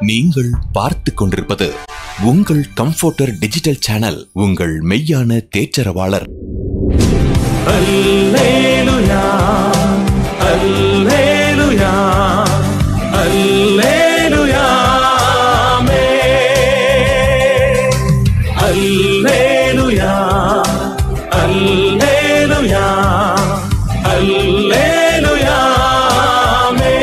நீங்கள் பார்த்து கொண்டிருப்பது உங்கள் கம்ஃபோர்டர் டிஜிட்டல் சேனல் உங்கள் மெய்யான தேற்றரவாளர் அல்லேலூயா அல்லேலூயா அல்லேலூயா ஆமென். அல்லேலூயா அல்லேலூயா அல்லேலூயா ஆமென்.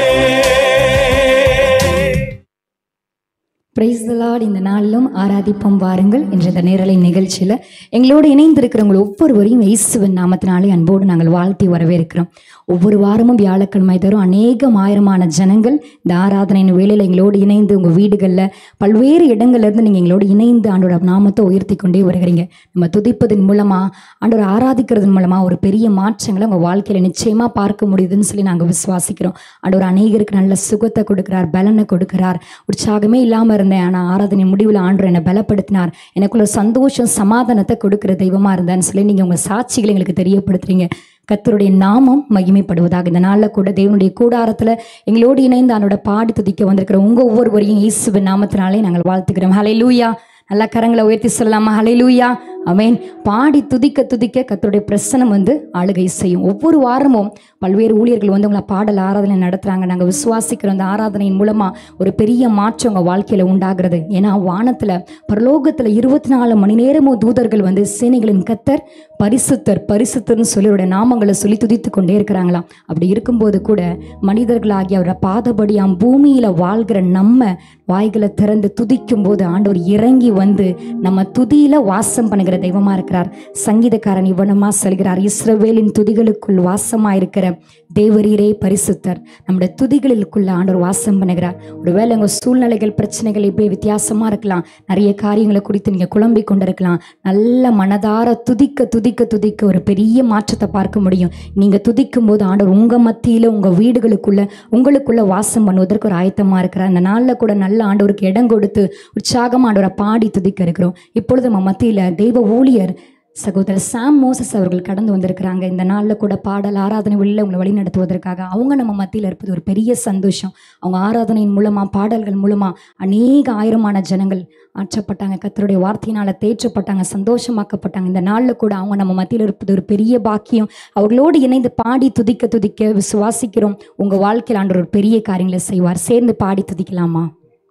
பிரைஸ் லார்ட் இந்த நாளிலும் ஆராதிப்போம் வாருங்கள் என்ற இந்த நேரலை நிகழ்ச்சியில் எங்களோடு இணைந்திருக்கிறவங்க ஒவ்வொருவரையும் இயேசுவின் நாமத்தினாலே அன்போடு நாங்கள் வாழ்த்தி வரவேற்கிறோம் ஒவ்வொரு வாரமும் வியாழக்கிழமை தரும் அநேகம் ஆயிரமான ஜனங்கள் இந்த ஆராதனையின் வேளையில் எங்களோடு இணைந்து உங்கள் வீடுகளில் பல்வேறு இடங்கள்லேருந்து நீங்கள் எங்களோடு இணைந்து ஆண்டோட நாமத்தை உயர்த்தி கொண்டே வருகிறீங்க நம்ம துதிப்பதன் மூலமாக ஆண்டோட ஆராதிக்கிறதன் மூலமாக ஒரு பெரிய மாற்றங்களை உங்கள் வாழ்க்கையில் நிச்சயமாக பார்க்க முடியுதுன்னு சொல்லி நாங்கள் விசுவாசிக்கிறோம் ஆண்டவர் அநேகருக்கு நல்ல சுகத்தை கொடுக்கிறார் பலனை கொடுக்கிறார் உற்சாகமே இல்லாமல் இருந்தேன் ஆனால் ஆராதனை முடிவில் ஆண்டு என்னை பலப்படுத்தினார் எனக்குள்ள சந்தோஷம் சமாதானத்தை கொடுக்கிற தெய்வமாக இருந்தேன்னு சொல்லி நீங்கள் உங்கள் சாட்சிகளை எங்களுக்கு தெரியப்படுத்துறீங்க கர்த்தருடைய நாமம் மகிமைப்படுவதாக இந்த நாளில் கூட தேவனுடைய கூடாரத்தில் எங்களோடு இணைந்து அவனோட பாடி துதிக்க வந்திருக்கிற உங்கள் ஒவ்வொருவரையும் இயேசுவின் நாமத்தினாலே நாங்கள் வாழ்த்துக்கிறோம் ஹலை லூயா நல்லா கரங்களை உயர்த்தி சொல்லலாமா ஹலை லூயா அமேன் பாடி துதிக்க துதிக்க கர்த்தருடைய பிரசனம் வந்து ஆளுகை செய்யும் ஒவ்வொரு வாரமும் பல்வேறு ஊழியர்கள் வந்து உங்களை பாடல் ஆராதனை நடத்துகிறாங்க நாங்கள் விசுவாசிக்கிறோம் அந்த ஆராதனையின் மூலமாக ஒரு பெரிய மாற்றம் உங்கள் வாழ்க்கையில் உண்டாகிறது ஏன்னா வானத்தில் பரலோகத்தில் இருபத்தி நாலு மணி நேரமும் தூதர்கள் வந்து சேனைகளின் கத்தர் பரிசுத்தர் பரிசுத்தர்னு சொல்லி அவருடைய நாமங்களை சொல்லி துதித்து கொண்டே இருக்கிறாங்களாம் அப்படி இருக்கும்போது கூட மனிதர்களாகிய அவரை பாதபடியாம் பூமியில் வாழ்கிற நம்ம வாய்களை திறந்து துதிக்கும் போது ஆண்டவர் இறங்கி வந்து நம்ம துதியில வாசம் பண்ணுகிற தெய்வமா இருக்கிறார் சங்கீதக்காரன் இவனமா சொல்கிறார் இஸ்ரவேலின் துதிகளுக்குள் வாசமா இருக்கிற தேவரீரே பரிசுத்தர் நம்முடைய துதிகளுக்குள்ள ஆண்டவர் வாசம் பண்ணுகிறார் ஒருவேளை உங்க சூழ்நிலைகள் பிரச்சனைகள் இப்படி வித்தியாசமா இருக்கலாம் நிறைய காரியங்களை குறித்து நீங்க குழம்பிக் கொண்டிருக்கலாம் நல்ல மனதார துதிக்க துதிக்க துதிக்க ஒரு பெரிய மாற்றத்தை பார்க்க முடியும் நீங்க துதிக்கும் போது ஆண்டவர் உங்க மத்தியில உங்க வீடுகளுக்குள்ள உங்களுக்குள்ள வாசம் பண்ணுவதற்கு ஒரு ஆயத்தமா இருக்கிறார் அந்த நாள்ல கூட நல்ல ஆண்டவருக்கு இடம் கொடுத்து உற்சாகமா ஆண்டவரை பாடி துதிக்க இருக்கிறோம் இப்பொழுது நம்ம மத்தியில தெய்வ ஊழியர் சகோதரர் சாம் மோசஸ் அவர்கள் கடந்து வந்திருக்கிறாங்க இந்த நாளில் கூட பாடல் ஆராதனை உள்ள உங்களை வழி நடத்துவதற்காக அவங்க நம்ம மத்தியில் இருப்பது ஒரு பெரிய சந்தோஷம் அவங்க ஆராதனையின் மூலமாக பாடல்கள் மூலமாக அநேக ஆயிரமான ஜனங்கள் ஆற்றப்பட்டாங்க கத்தருடைய வார்த்தையினால் தேற்றப்பட்டாங்க சந்தோஷமாக்கப்பட்டாங்க இந்த நாளில் கூட அவங்க நம்ம மத்தியில் இருப்பது ஒரு பெரிய பாக்கியம் அவர்களோடு இணைந்து பாடி துதிக்க துதிக்க விசுவாசிக்கிறோம் உங்கள் வாழ்க்கையில் ஆண்டவர் ஒரு பெரிய காரியங்களை செய்வார் சேர்ந்து பாடி துதிக்கலாமா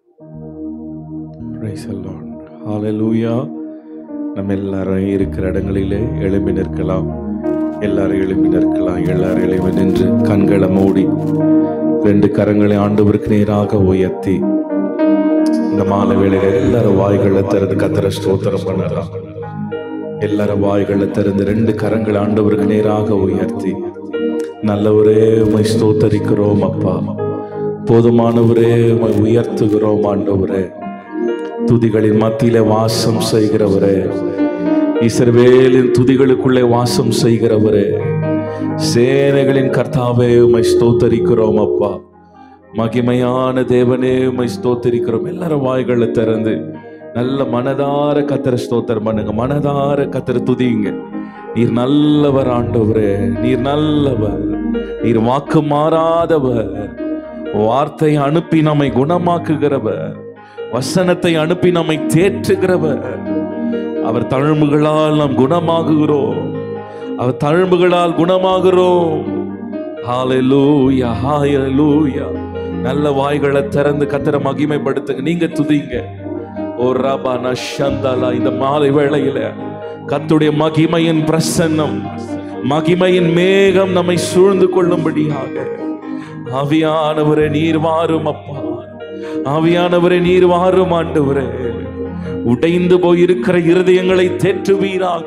Praise the Lord. Hallelujah. நம்ம எல்லாரும் இருக்கிற இடங்களிலே எழும்பி நிற்கலாம் எல்லாரும் எழும்பி நிற்கலாம் எல்லாரும் எழும்பி நின்று கண்களை மூடி ரெண்டு கரங்களை ஆண்டவருக்கு நேராக உயர்த்தி இந்த மாலை வேளையில எல்லாரும் வாய்களை திறந்து கத்திர ஸ்தோத்திரம் பண்ணலாம் எல்லாரும் வாய்களை திறந்து ரெண்டு கரங்களை ஆண்டவருக்கு நேராக உயர்த்தி நல்லவரே உமை ஸ்தோத்தரிக்கிறோம் அப்பா போதுமானவரே உமை உயர்த்துகிறோம் ஆண்டவரே துதிகளின் மத்தியிலே வாசம் செய்கிறவரே இஸ்ரவேலின் துதிகளுக்குள்ளே வாசம் செய்கிறவரே சேனைகளின் கர்த்தாவே உமை ஸ்தோத்தரிக்கிறோம் அப்பா மகிமையான தேவனே உமை ஸ்தோத்தரிக்கிறோம் எல்லாரும் வாய்களை திறந்து நல்ல மனதார கத்திர ஸ்தோத்திரம் பண்ணுங்க மனதார கத்திர துதிங்க நீர் நல்லவர் ஆண்டவரே நீர் நல்லவர் நீர் வாக்கு மாறாதவர் வார்த்தை அனுப்பி நம்மை குணமாக்குகிறவர் வசனத்தை அனுப்பி நம்மை தேற்றுகிறவர் அவர் தழும்புகளால் நாம் குணமாகுகிறோம் அவர் தழும்புகளால் குணமாகிறோம் ஹalleluya ஹalleluya நல்ல வாய்களை திறந்து கத்தரை மகிமைப்படுத்துங்க நீங்க துதிங்க ஓ ரபா நஷந்தலா இந்த மாலை வேளையில கத்துடைய மகிமையின் பிரசன்னம் மகிமையின் மேகம் நம்மை சூழ்ந்து கொள்ளும்படியாக ஆவியானவரே நீர் வாரும் அப்பா ஆவியானவரே நீர் வாரும் ஆண்டவரே உடைந்து போயிருக்கிற இருதயங்களை தேற்றுவீராக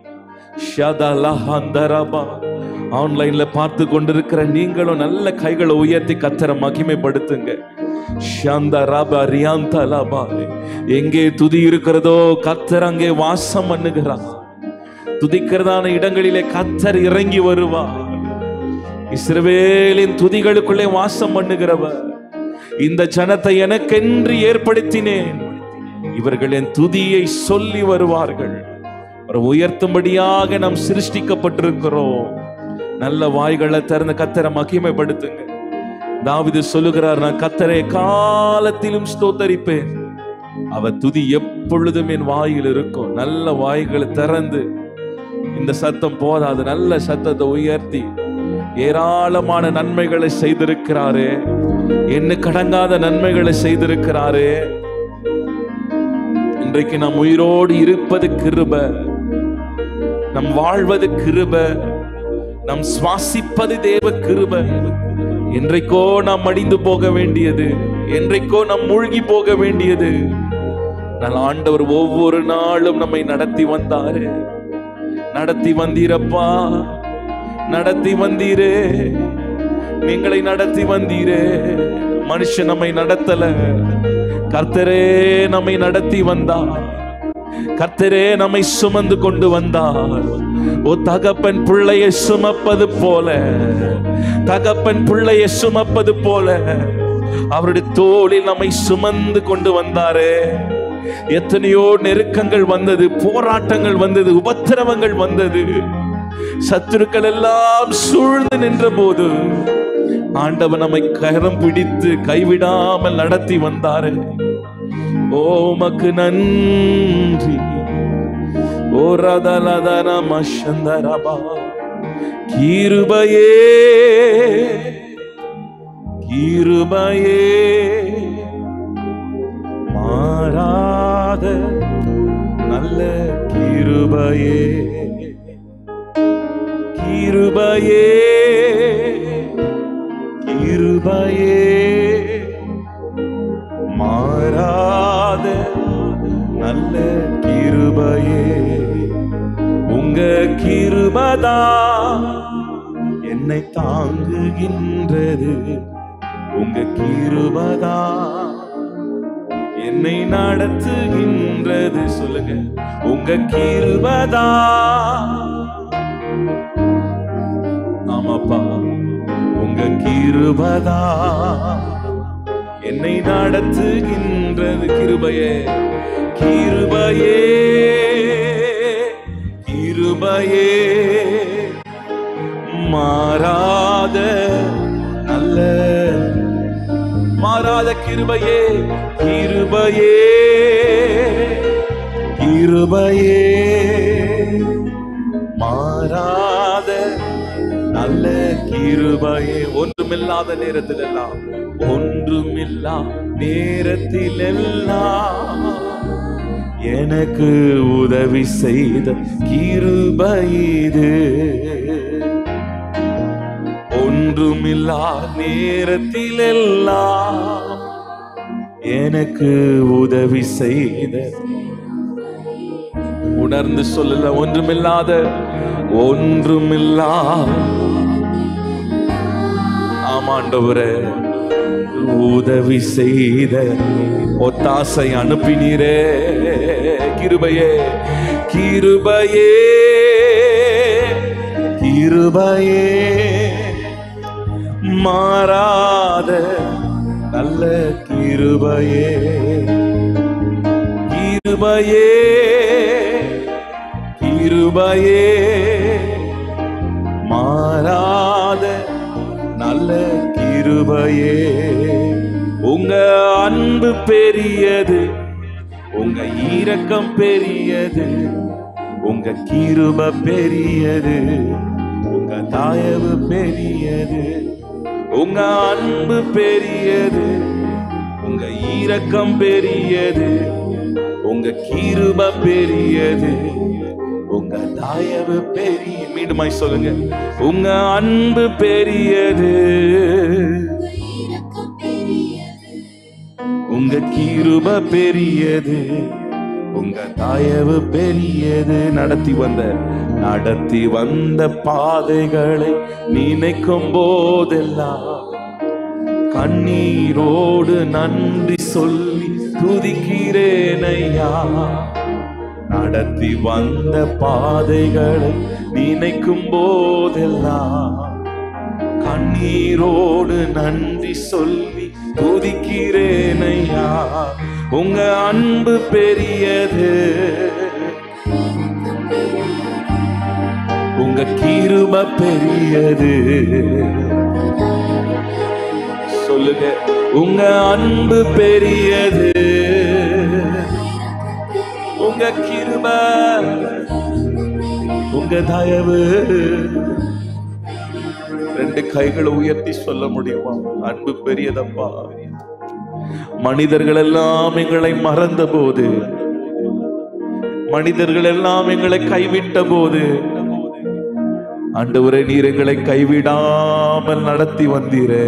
ஷதலஹந்தரபா. ஆன்லைன்ல பார்த்து கொண்டிருக்கிற நீங்களும் நல்ல கைகளை உயர்த்தி கத்தர மகிமைப்படுத்துங்க ஷந்தரபா ரியாந்தலபா. எங்கே துதி இருக்கிறதோ கத்தர் அங்கே வாசம் பண்ணுகிறார் துதிக்கிறதான இடங்களிலே கத்தர் இறங்கி வருவார் இஸ்ரவேலின் துதிகளுக்குள்ளே வாசம் பண்ணுகிறவர் இந்த ஜனத்தை எனக்கென்று ஏற்படுத்தினேன் இவர்கள் என் துதியை சொல்லி வருவார்கள் ஒரு உயர்த்தும்படியாக நாம் சிருஷ்டிக்கப்பட்டிருக்கிறோம் நல்ல வாய்களை திறந்து கத்தரை மகிமைப்படுத்துங்க தாவிது சொல்லுகிறார் நான் கத்தரை காலத்திலும் ஸ்தோத்தரிப்பேன் அவர் துதி எப்பொழுதும் என் வாயில் இருக்கும் நல்ல வாய்களை திறந்து இந்த சத்தம் போதாது நல்ல சத்தத்தை உயர்த்தி ஏராளமான நன்மைகளை செய்திருக்கிறாரே என்ன கடங்காத நன்மைகளை செய்திருக்கிறாரே இன்றைக்கு நாம் உயிரோடு இருப்பது கிருப நம் வாழ்வது கிருப நம் சுவாசிப்பது தேவ கிருப என்றைக்கோ நாம் மடிந்து போக வேண்டியது என்றைக்கோ நாம் மூழ்கி போக வேண்டியது ஆனால் ஆண்டவர் ஒவ்வொரு நாளும் நம்மை நடத்தி வந்தாரு நடத்தி வந்தீரப்பா நடத்தி வந்தீரே நீங்களை நடத்தி வந்தீரே மனுஷன் நம்மை நடத்தல கர்த்தரே நம்மை நடத்தி வந்தார் கர்த்தரே நம்மை சுமந்து கொண்டு வந்தார் ஓ தகப்பன் பிள்ளையை சுமப்பது போல தகப்பன் பிள்ளையை சுமப்பது போல அவருடைய தோளில் நம்மை சுமந்து கொண்டு வந்தாரே எத்தனையோ நெருக்கங்கள் வந்தது போராட்டங்கள் வந்தது உபத்திரவங்கள் வந்தது சத்துருக்கள் எல்லாம் சூழ்ந்து நின்ற போது ஆண்டவன் நம்மை கரம் பிடித்து கைவிடாமல் நடத்தி வந்தாரு ஓமக்கு நன்றி ஓ ரதலதன மஷந்தரபா கீருபையே கீருபையே மாறாத நல்ல கிருபையே கிருபையே கிருபையே மாறாத நல்ல கிருபையே உங்க கிருபதா என்னை தாங்குகின்றது உங்க கிருபதா என்னை நடத்துகின்றது சொல்லுங்க உங்க கிருபதா ஆமாப்பா உங்க கிருபதா என்னை நடத்துகின்றது கிருபையே கிருபையே கிருபையே மாறாத நல்ல மாறாத கிருபையே கிருபையே கிருபையே மாறாத நல்ல கிருபையே ஒன்றுமில்லாத நேரத்தில் எல்லாம் ஒன்றுமில்லா நேரத்தில் எல்லாம் எனக்கு உதவி செய்த கிருபை இது ஒன்றுமில்லா நேரத்தில் எல்லாம் எனக்கு உதவி செய்த உணர்ந்து சொல்லல ஒன்றுமில்லாத ஒன்றுமில்லா ஆமாண்டவரே உதவி செய்த ஒத்தாசை அனுப்பினீரே கிருபையே கிருபையே கிருபையே மாறாத நல்ல கிருபையே கிருபையே கிருபையே மாறாத நல்ல கிருபையே உங்க அன்பு பெரியது உங்க இரக்கம் பெரியது உங்க கிருப பெரியது உங்க தாயவு பெரியது உங்க அன்பு பெரியது உங்க இரக்கம் பெரியது உங்க கிருப பெரியது உங்க தயவு பெரிய மீண்டுமாய் சொல்லுங்க உங்க அன்பு பெரியது உங்க கிருப பெரியது உங்க தயவு பெரியது நடத்தி வந்த நடத்தி வந்த பாதைகளை நினைக்கும் போதெல்லாம் கண்ணீரோடு நன்றி சொல்லி துதிக்கிறேன் ஐயா நடத்தி வந்த பாதைகளை நினைக்கும் போதெல்லாம் கண்ணீரோடு நன்றி சொல்லி துதிக்கிறேன் ஐயா உங்க அன்பு பெரியது உங்க கிருப பெரியது சொல்லுங்க உங்க அன்பு பெரியது உங்க கிருப உங்க தயவு ரெண்டு கைகளை உயர்த்தி சொல்ல முடியுமா அன்பு பெரியதப்பா மனிதர்கள் எல்லாம் எங்களை மறந்த போது மனிதர்கள் எல்லாம் எங்களை கைவிட்ட போது ஆண்டவரே நீர் எங்களை கைவிடாமல் நடத்தி வந்தீரே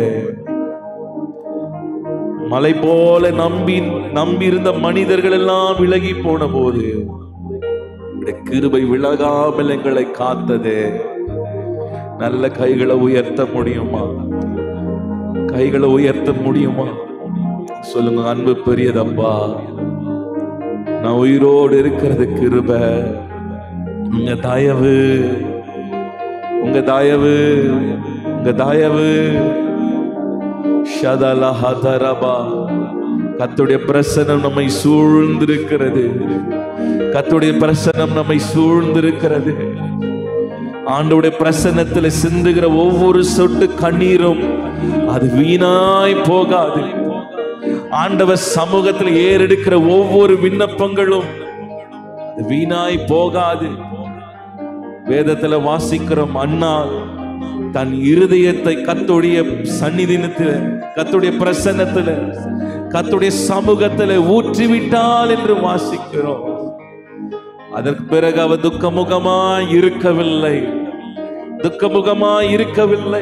மலை போல நம்பி நம்பியிருந்த மனிதர்கள் எல்லாம் விலகி போன போது உம்முடைய கிருபை விலகாமல் எங்களை காத்ததே நல்ல கைகளை உயர்த்த முடியுமா கைகளை உயர்த்த முடியுமா சொல்லுங்க அன்பு பெரியதப்பா நான் உயிரோடு இருக்கிறது கிருப உங்க தயவு உங்க தயவு உங்க தயவு ஷதலஹதரபா கத்துடைய பிரசனம் நம்மை சூழ்ந்திருக்கிறது கத்துடைய பிரசனம் நம்மை சூழ்ந்திருக்கிறது ஆண்டவுடைய பிரசன்னத்துல சிந்துகிற ஒவ்வொரு சொட்டு கண்ணீரும் அது வீணாய் போகாது ஆண்டவர் சமூகத்தில் ஏறெடுக்கிற ஒவ்வொரு விண்ணப்பங்களும் அது வீணாய் போகாது வேதத்துல வாசிக்கிறோம் அண்ணா தன் இருதயத்தை கத்துடைய சந்நிதினத்துல கத்துடைய பிரசன்னத்துல கத்துடைய சமூகத்துல ஊற்றிவிட்டால் என்று வாசிக்கிறோம் அதற்கு பிறகு அவ துக்கமுகமாய் இருக்கவில்லை துக்கமுகமாய் இருக்கவில்லை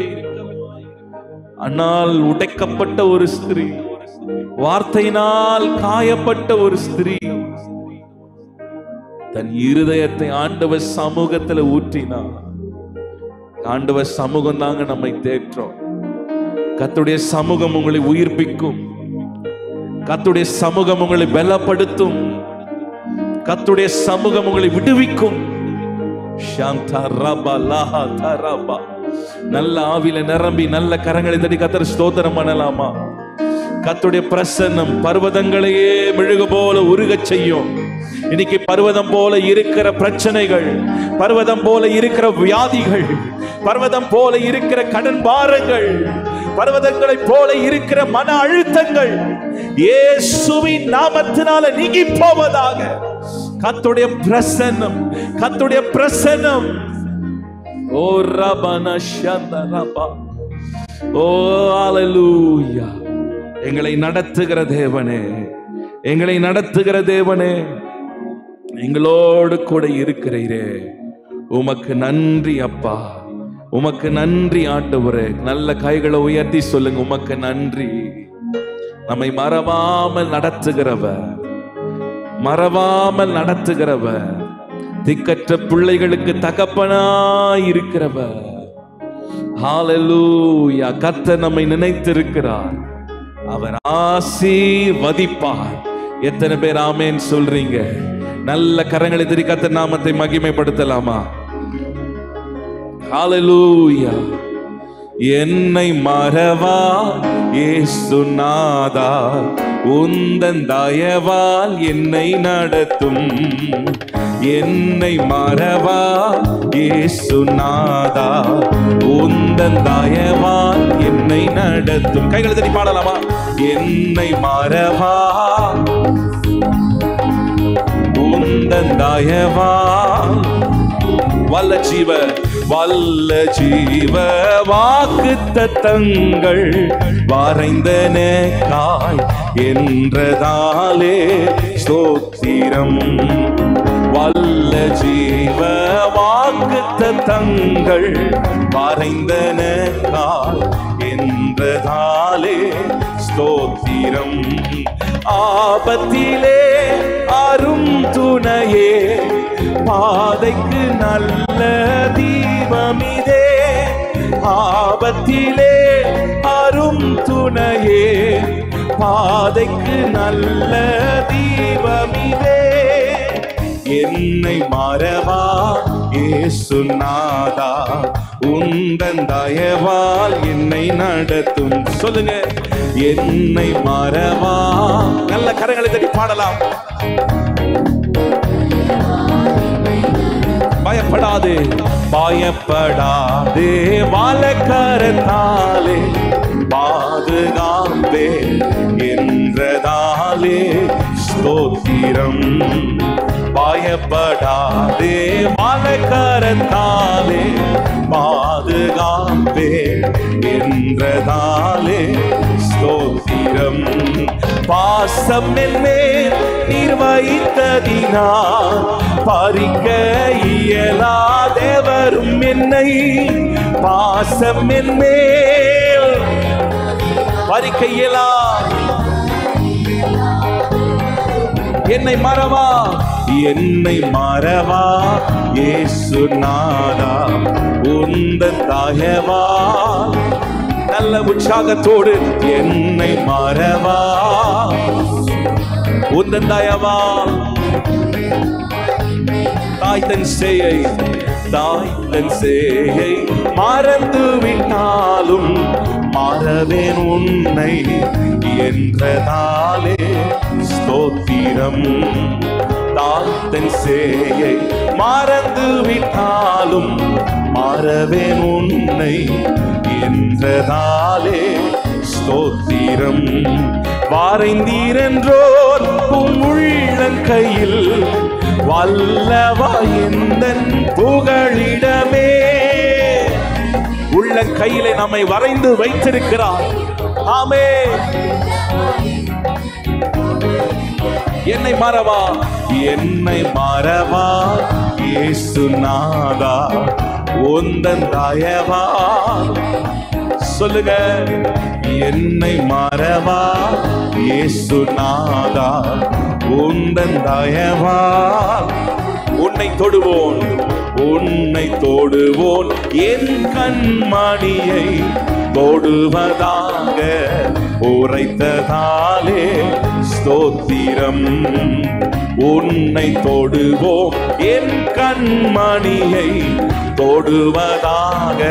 ஆனால் உடைக்கப்பட்ட ஒரு ஸ்திரீ வார்த்தையினால் காயப்பட்ட ஒரு ஸ்திரீ தன் இருதயத்தை ஆண்டவர் சமூகத்துல ஊற்றினார் ஆண்டவர் சமூகம் தாங்க நம்மை தேற்றோம் கத்துடைய சமூகம் உங்களை உயிர்ப்பிக்கும் கத்துடைய சமூகம் உங்களை பலப்படுத்தும் கத்துடைய சமூகம் உங்களை விடுவிக்கும் சாந்தா ரபா லாஹா தரபா நல்ல ஆவில நிரம்பி நல்ல கரங்களை தட்டி கத்தர் ஸ்தோத்திரம் பண்ணலாமா கத்துடைய பிரசன்னம் பர்வதங்களையே மெழுகு போல உருகச் செய்யும் இன்னைக்கு பர்வதம் போல இருக்கிற பிரச்சனைகள் பர்வதம் போல இருக்கிற வியாதிகள் பர்வதம் போல இருக்கிற கடன் பாரங்கள் பர்வதங்களை போல இருக்கிற மன அழுத்தங்கள் இயேசுவின் நாமத்தினால நீங்கி போவதாக கத்துடைய பிரசன்னம் கத்துடைய பிரசன்னம் ஓ ரபன ஷந்த ரபா ஓ ஹalleluya எங்களை நடத்துகிற தேவனே எங்களை நடத்துகிற தேவனே எங்களோடு கூட இருக்கிறீரே உமக்கு நன்றி அப்பா உமக்கு நன்றி ஆண்டவரே நல்ல கைகளை உயர்த்தி சொல்லுங்க உமக்கு நன்றி நம்மை மறவாமல் நடத்துகிறவர் மறவாமல் நடத்துகிறவர் திக்கற்ற பிள்ளைகளுக்கு தகப்பனாய் இருக்கிறவர் ஹalleluya கர்த்தர் நம்மை நினைத்திருக்கிறார் அவர் ஆசீர்வதிப்பார் எத்தனை பேர் ஆமேன் சொல்றீங்க நல்ல கரங்களை திரி கர்த்தர் நாமத்தை மகிமைப்படுத்தலாமா ஹalleluya என்னை மறவா ஏசுநாதா உந்தன் தயவால் என்னை நடத்தும் என்னை மறவா ஏசுநாதா உந்தன் தயவால் என்னை நடத்தும் கைகளை தட்டி பாடலாமா என்னை மறவா உந்தன் தயவால் வல்ல ஜீவ வல்ல ஜீவ வாக்கு தத்தங்கள் வரைந்தன காய் என்றதாலே ஸ்தோத்திரம் வல்ல ஜீவ வாக்கு தத்தங்கள் வரைந்தன காய் என்றதாலே ஸ்தோத்திரம் ஆபத்திலே அரும் துணையே பாதைக்கு நல்ல தீபமிதே ஆபத்திலே அரும் துணையே பாதைக்கு நல்ல தீபமிதே என்னை மறவா ஏசுநாதா உந்தன் தயவால் என்னை நடத்தும் சொல்லுங்க என்னை மறவா நல்ல கரங்களை தட்டி பாடலாம் பயப்படாதே பயப்படாதே வாழக்கரத்தாலே பாதுகாப்பே என்றதாலே ஸ்தோத்திரம் பயப்படாதே மலக்கரத்தாலே பாதுகாப்பே என்றதாலே ஸ்தோத்திரம் பாசம் என்மேல் நீர் வைத்ததினால் பறிக்க இயலாதேவரும் என்னை பாசம் என்மேல் பறிக்க இயலா என்னை மறவா என்னை மறவா இயேசு நாதா உந்தன் தாயவா நல்ல உற்சாகத்தோடு என்னை மறவா உந்தன் தயவா தாய் தன் சேயை தாய் தன் சேயை மறந்து விட்டாலும் மறவேன் உன்னை என்றதாலே ஸ்தோத்திரம் தாய் தன் சேயை மறந்து விட்டாலும் மறவேன் உன்னை என்றதாலே ஸ்தோத்திரம் வாரைந்தீரென்றோர் உன் உள்ளங்கையில் வல்லவா எந்தன் புகழிடமே உள்ள கையிலே நம்மை வரைந்து வைத்திருக்கிறார் ஆமே என்னை மறவா என்னை மறவா இயேசு நாதா உந்தன் தயவா சொல்லுங்க என்னை மறவா இயேசு நாதா உந்தன் தயவா உன்னை தொடுவோன் உன்னை தொடுவோன் என் கண்மணியை தொடுவதாக உரைத்ததாலே ஸ்தோத்திரம் உன்னை தொடுவோம் என் கண்மணியை தொடுவதாக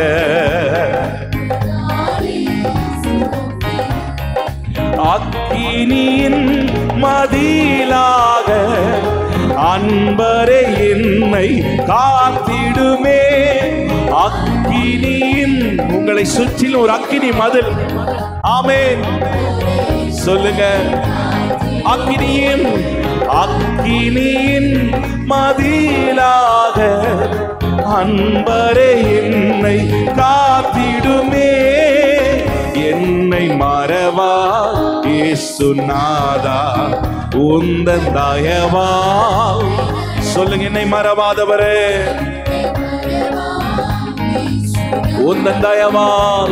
அக்கினியின் மதிலாக அன்பரே என்னை காத்திடுமே அக்கினியின் உங்களை சுற்றிலும் ஒரு அக்கினி மதில் ஆமென் சொல்லுங்க அக்கினியின் அக்கினியின் மதிலாக அன்பரே என்னை காத்திடுமே என்னை மறவா இயேசு நாதா உந்தன் தயவா சொல்லுங்க என்னை மறவாதவரே உந்தன் தயவா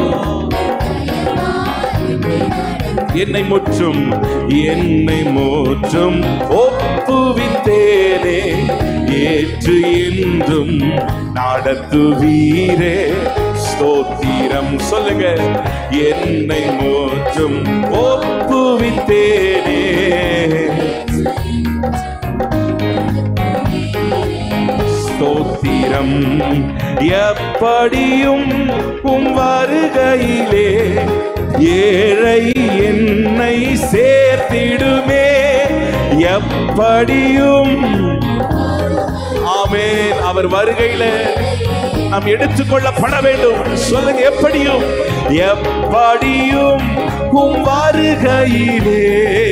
என்னை முற்றும் என்னை முற்றும் ஒப்புவித்தேனே ஏற்று என்றும் நடத்துவீரே ஸ்தோத்திரம் சொல்லுங்க என்னை முற்றும் ஒப்புவித்தேனே ஸ்தோத்திரம் எப்படியும் உம் வருகையிலே ஏழை என்னை சேர்த்திடுமே எப்படியும் ஆமென் அவர் வருகையில நாம் எடுத்துக்கொள்ளப்பட வேண்டும் சொல்லுங்க எப்படியும் எப்படியும் உம் வருகையிலே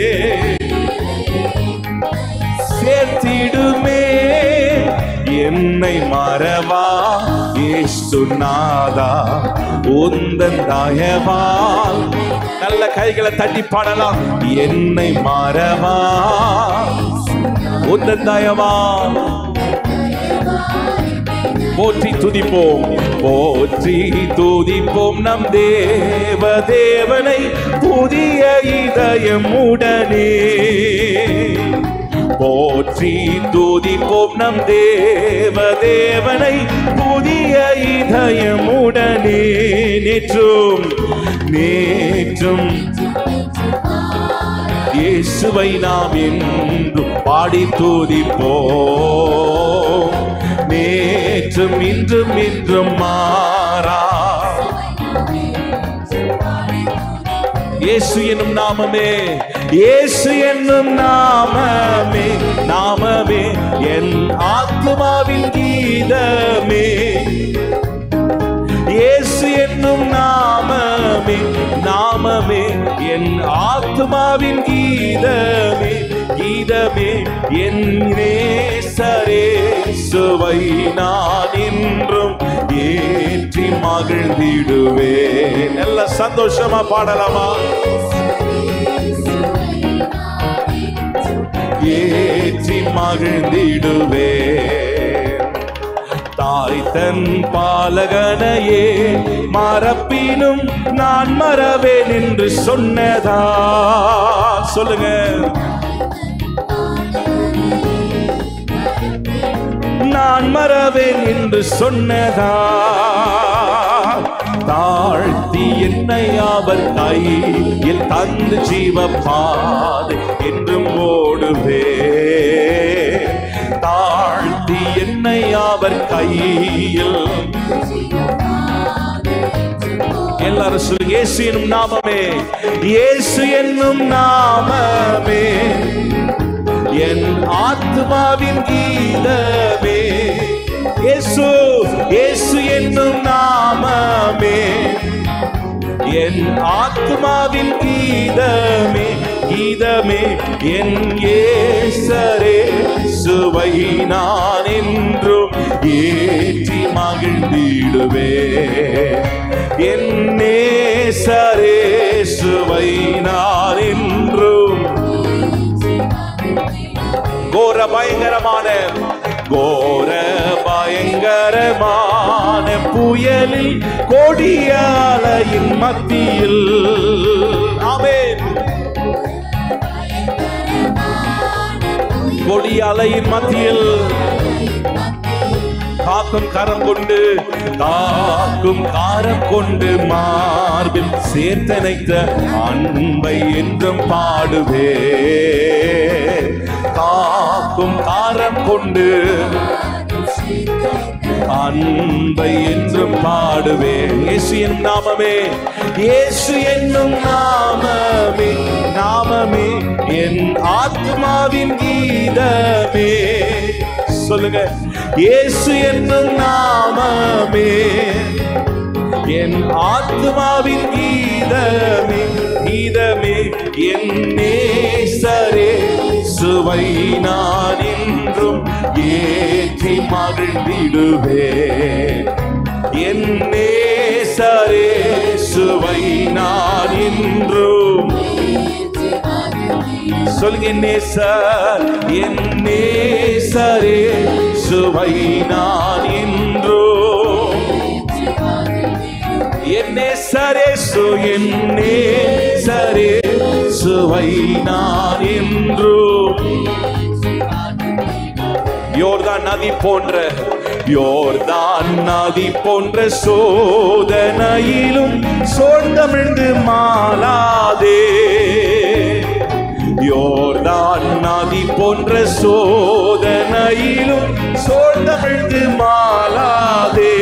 சேர்த்திடுமே என்னை மறவா இயேசு நாதா உந்தன் தயவா நல்ல கைகளை தட்டி பாடலாம் என்னை மறவா உந்தன் தயவா போற்றி துதிப்போம் போற்றி துதிப்போம் நம் தேவ தேவனை புதிய இதயம் உடனே போற்றி துதிப்போம் நம் தேவ தேவனை புதிய இதயமுடனே நேற்றும் நேற்றும் இயேசுவை நாம் என்றும் பாடி துதிப்போம் நேற்றும் இன்றும் இன்றும் மாறா இயேசு என்னும் நாமமே இயேசு என்னும் நாமமே நாமமே என் ஆத்மாவின் கீதமே இயேசு என்னும் நாமமே நாம என் ஆத்மாவின் கீதமே கீதமே என் நேசரே சுவை நான் என்றும் ஏற்றி மகிழ்ந்திடுவேன் நல்ல சந்தோஷமா பாடலாமா ஏற்றி மகிழ்ந்திடுவே தாய் தன் பாலகனையே மறப்பினும் நான் மறவேன் என்று சொன்னதா சொல்லுங்க நான் மறவேன் என்று சொன்னதா தாழ்த்தி என்னை அவர் கையில் தந்து ஜீவ பாதை என்றும் ஓடுவே தாழ்த்தி என்னை அவர் கையில் எல்லாரும் சொல்லுங்க இயேசு என்னும் நாமமே இயேசு என்னும் நாமமே என் ஆத்மாவின் கீதமே இயேசு இயேசு என்னும் நாமமே என் ஆத்மாவின் கீதமே கீதமே என் ஏசரே சுவை நான் என்றும் ஏற்றி மகிழ்ந்திடுவே என் நேசரே சுவை நான் என்றும் கோர பயங்கரமான கோர பயங்கரமான புயலில் கொடிய அலையின் மத்தியில் ஆமென் கொடிய அலையின் மத்தியில் காக்கும் கரம் கொண்டு காக்கும் காரம் கொண்டு மார்பில் சேர்த்தனைத்த அன்பை என்றும் பாடுவே காக்கும் காரம் கொண்டு அன்பை என்றும் பாடுவே இயேசு என்னும் நாமமே இயேசு என்னும் நாமமே நாமமே என் ஆத்மாவின் கீதமே சொல்லுங்க இயேசு என்னும் நாமமே என் ஆத்மாவின் கீதமே கீதமே என் நேசரே சுவை நான் என்றும் ஏற்றி மகிழ்ந்திடுவே என் நேசரே சுவை நான் என்றும் சொல்லுங்க என் நேசர் என் நேசரே சுவை நான் என்றும் என்னே சரே சு என்னே சரே சுவை நான் என்றும் யோர்தான் நதி போன்ற யோர்தான் நதி போன்ற சோதனையிலும் சோர்ந்தமிழ்ந்து மாலாதே யோர்தான் நதி போன்ற சோதனையிலும் சோர்ந்தமிழ்ந்து மாலாதே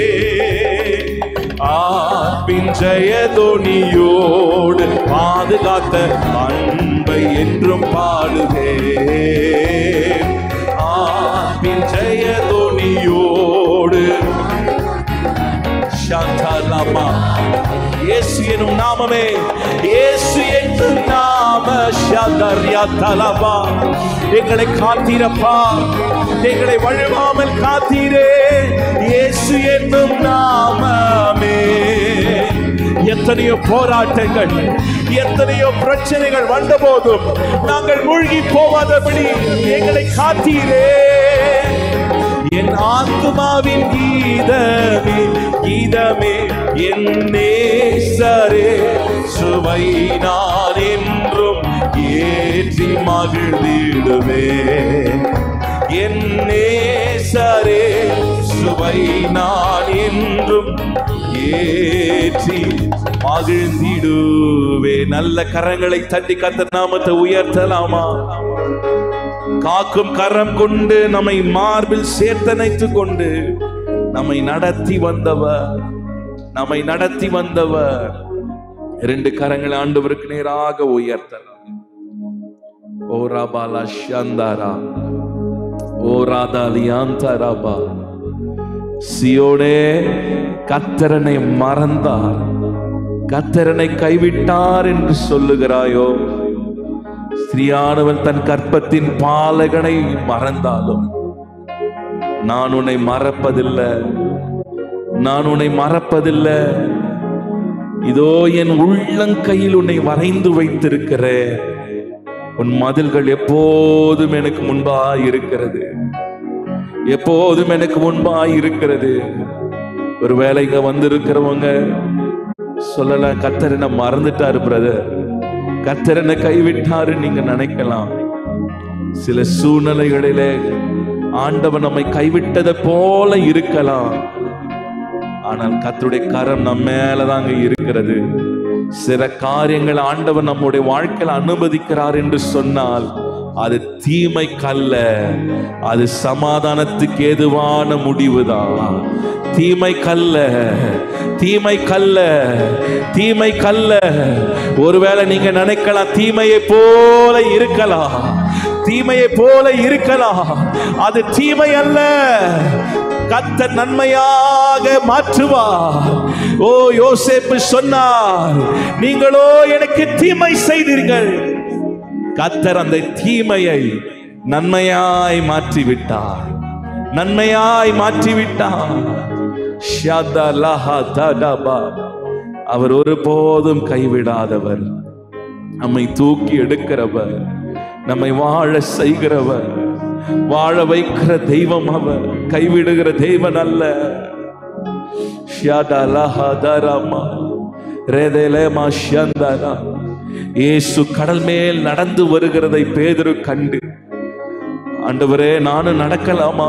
ஆப்பின் ஜெயதொனியோடு பாதுகாத்த அன்பை என்றும் பாடுவே ஆப்பின் ஜெயதொனியோடு ஷாந்தலமா இயேசு எனும் நாமமே இயேசு என்னும் நாம ஷாந்தர்யா தலபா எங்களை காத்தீரப்பா எங்களை வழுவாமல் காத்தீரே இயேசு என்னும் நாமமே எத்தனையோ போராட்டங்கள் எத்தனையோ பிரச்சனைகள் வந்த போதும் நாங்கள் மூழ்கி போகாதபடி எங்களை காத்தீரே என் ஆத்மாவின் கீதமே கீதமே என் நேசரே சுவை நான் என்றும் ஏற்றி மகிழ்ந்திடுவே என் நேசரே சுவை நான் என்றும் ஏற்றி மகிழ்ந்திடுவே நல்ல கரங்களை தட்டி கத்த நாமத்தை உயர்த்தலாமா காக்கும் கரம் கொண்டு நம்மை மார்பில் சேர்த்தனைத்துக் கொண்டு நம்மை நடத்தி வந்தவர் நம்மை நடத்தி வந்தவர் இரண்டு கரங்களை ஆண்டவருக்கு நேராக உயர்த்தலாம் ஓ ராபாலா ஷந்தாரா ஓ ராதாலியாந்தராபா சியோனே கத்தரனை மறந்தார் கத்தரனை கைவிட்டார் என்று சொல்லுகிறாயோ ஸ்திரியானவன் தன் கற்பத்தின் பாலகனை மறந்தாலும் நான் உன்னை மறப்பதில்லை நான் உன்னை மறப்பதில்லை இதோ என் உள்ளங்கையில் உன்னை வரைந்து வைத்திருக்கிறேன் உன் மதில்கள் எப்போதும் எனக்கு முன்பாய் இருக்கிறது எப்போதும் எனக்கு முன்பாய் இருக்கிறது ஒருவேளை இங்க வந்திருக்கிறவங்க சொல்லலாம் கத்தர் என்ன மறந்துட்டாரு பிரதர் கத்தர் என்ன கைவிட்டாரு நீங்க நினைக்கலாம் சில சூழ்நிலைகளிலே ஆண்டவன் நம்மை கைவிட்டதை போல இருக்கலாம் ஆனால் கர்த்தருடைய கரம் நம்ம மேலதாங்க இருக்கிறது சில காரியங்கள் ஆண்டவன் நம்முடைய வாழ்க்கையில் அனுமதிக்கிறார் என்று சொன்னால் அது தீமை கல்ல அது சமாதானத்துக்கு ஏதுவான முடிவுதான் தீமை கல்ல தீமை கல்ல தீமை கல்ல ஒருவேளை நீங்க நினைக்கலாம் தீமையை போல இருக்கலாம் தீமையை போல இருக்கலாம் அது தீமை அல்ல கத்த நன்மையாக மாற்றுவார் ஓ யோசேப்பு சொன்னார் நீங்களோ எனக்கு தீமை செய்தீர்கள் கத்தர் அந்த தீமையை நன்மையாய் மாற்றிவிட்டார் நன்மையாய் மாற்றிவிட்டார் ஷதலஹ தடபா. அவர் ஒருபோதும் கைவிடாதவர் நம்மை தூக்கி எடுக்கிறவர் நம்மை வாழ செய்கிறவர் வாழ வைக்கிற தெய்வம் அவர் கைவிடுகிற தெய்வன் அல்ல ஷியாடலஹதரமா, ரெதெலெமா ஷியந்தரா. இயேசு கடல் மேல் நடந்து வருகிறதை பேதுரு கண்டு ஆண்டவரே நானும் நடக்கலாமா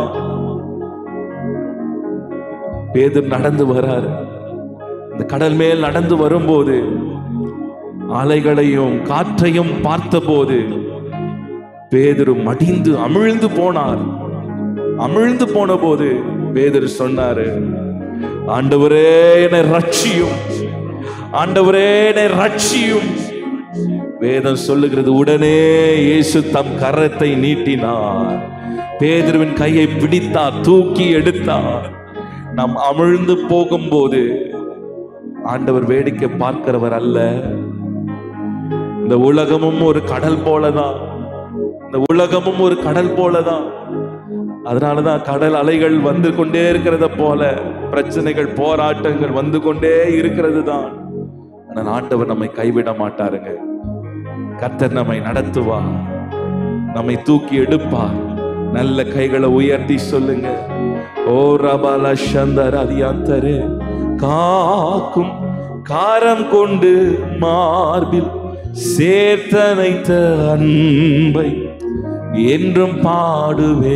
பேதுரு நடந்து வராரு இந்த கடல் மேல் நடந்து வரும்போது அலைகளையும் காற்றையும் பார்த்தபோது பேதுரு மடிந்து அமிழ்ந்து போனார் அமிழ்ந்து போன போது பேதுரு சொன்னாரு ஆண்டவரே என்னை ரட்சியும் ஆண்டவரே என்னை ரட்சியும் வேதம் சொல்லுகிறது உடனே இயேசு தம் கரத்தை நீட்டினார் பேதுருவின் கையை பிடித்தார் தூக்கி எடுத்தார் நாம் அமிழ்ந்து போகும்போது ஆண்டவர் வேடிக்கை பார்க்கிறவர் அல்ல இந்த உலகமும் ஒரு கடல் போலதான் இந்த உலகமும் ஒரு கடல் போலதான் அதனாலதான் கடல் அலைகள் வந்து கொண்டே இருக்கிறத போல பிரச்சனைகள் போராட்டங்கள் வந்து கொண்டே இருக்கிறது தான் ஆனால் ஆண்டவர் நம்மை கைவிட மாட்டாருங்க கர்த்தர் நம்மை நடத்துவார் நம்மை தூக்கி எடுப்பார் நல்ல கைகளை உயர்த்தி சொல்லுங்க ஓ ரபால சந்தர் அதியாந்தரே காக்கும் காரம் கொண்டு மார்பில் சேர்த்தனைத்த அன்பை என்றும் பாடுவே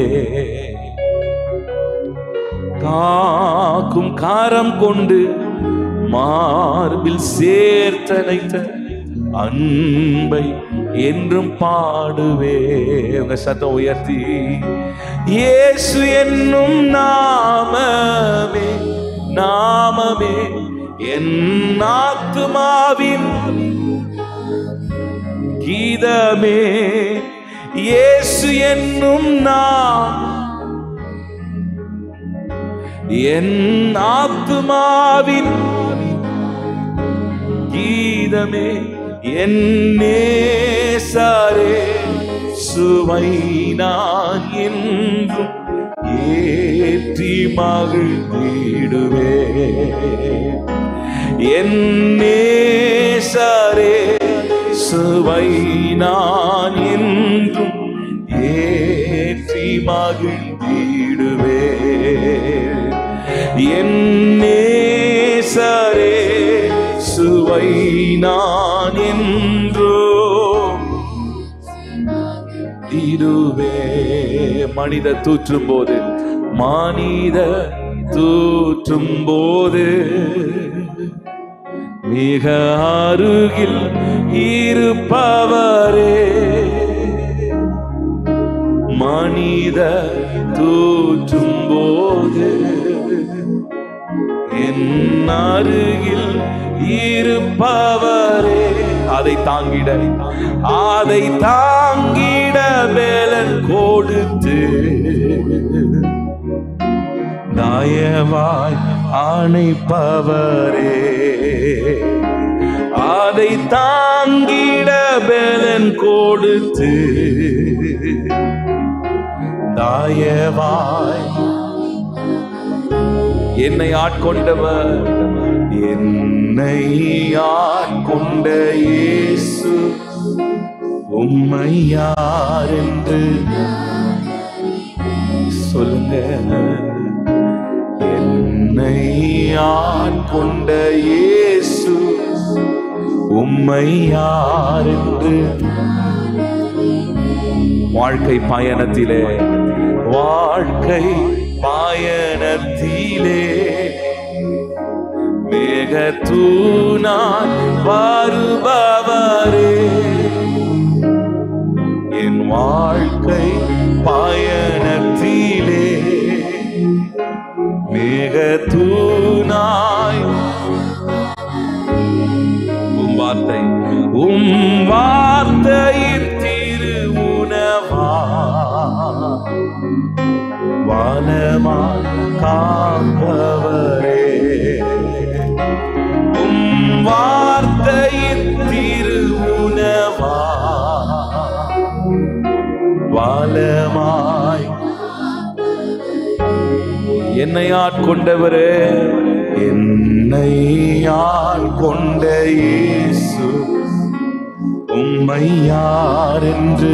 காக்கும் காரம் கொண்டு மார்பில் சேர்த்தனைத்த அன்பை என்றும் பாடுவே உங்க சத்தம் உயர்த்தி இயேசு என்னும் நாமமே நாமமே என் ஆத்துமாவின் கீதமே இயேசு என்னும் நான் என் ஆத்துமாவின் கீதமே என் நேசரே சுவை நான் என்றும் ஏற்றி மகிழ்ந்திடுவே என் நேசரே சுவை நான் என்றும் ஏற்றி மகிழ்ந்திடுவே என் நேசரே சுவை நான் என்றோ தீருவே மனித தூற்றும் போது மானித தூற்றும் போது மிக அருகில் இருப்பவரே மனித தூற்றும் போது என் அருகில் இருப்பவரே அதை தாங்கிட அதை தாங்கிட வேலன் கொடுத்து தயவாய் அணைப்பவரே அதை தாங்கிட பலன் கொடுத்து தாயவாய் என்னை ஆட்கொண்டவர் என்னை ஆட்கொண்ட இயேசு உம்மை யார் என்று சொல்லுங்க என்னை ஆட்கொண்ட இயேசு உம்மை யார் என்று வாழ்க்கை பயணத்திலே வாழ்க்கை பயணத்திலே மேகத்தூனாய் வருபவரே என் வாழ்க்கை பயணத்திலே மேகத்தூனாய் உம் வார்த்தை உம் வார்த்தையின் திரு உணவா வானமா காப்பவரே உம் வார்த்தையின் திரு உணவா வாலமாய் என்னை ஆட்கொண்டவரே என்னை ஆட்கொண்ட இயேசு உம்மை யார் என்று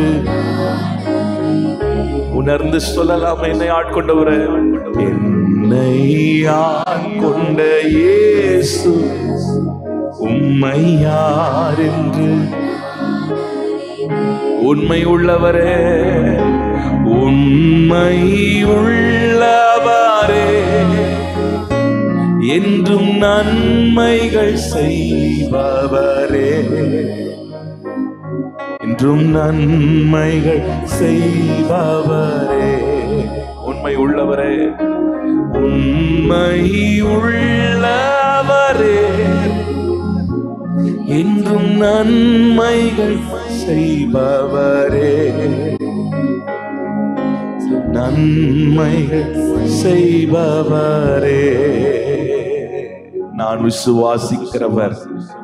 உணர்ந்து சொல்லலாம் என்னை ஆட்கொண்டவரே என்னை ஆட்கொண்ட இயேசு உம்மை யார் என்று உண்மை உள்ளவரே உண்மை உள்ளவரே என்றும் நன்மைகள் செய்பவரே என்றும் நன்மைகள் செய்பவரே உண்மை உள்ளவரே உண்மை உள்ளவரே என்றும் நன்மைகள் செய்பவரே நன்மைகள் செய்பவரே நான் விசுவாசிக்கிறவர்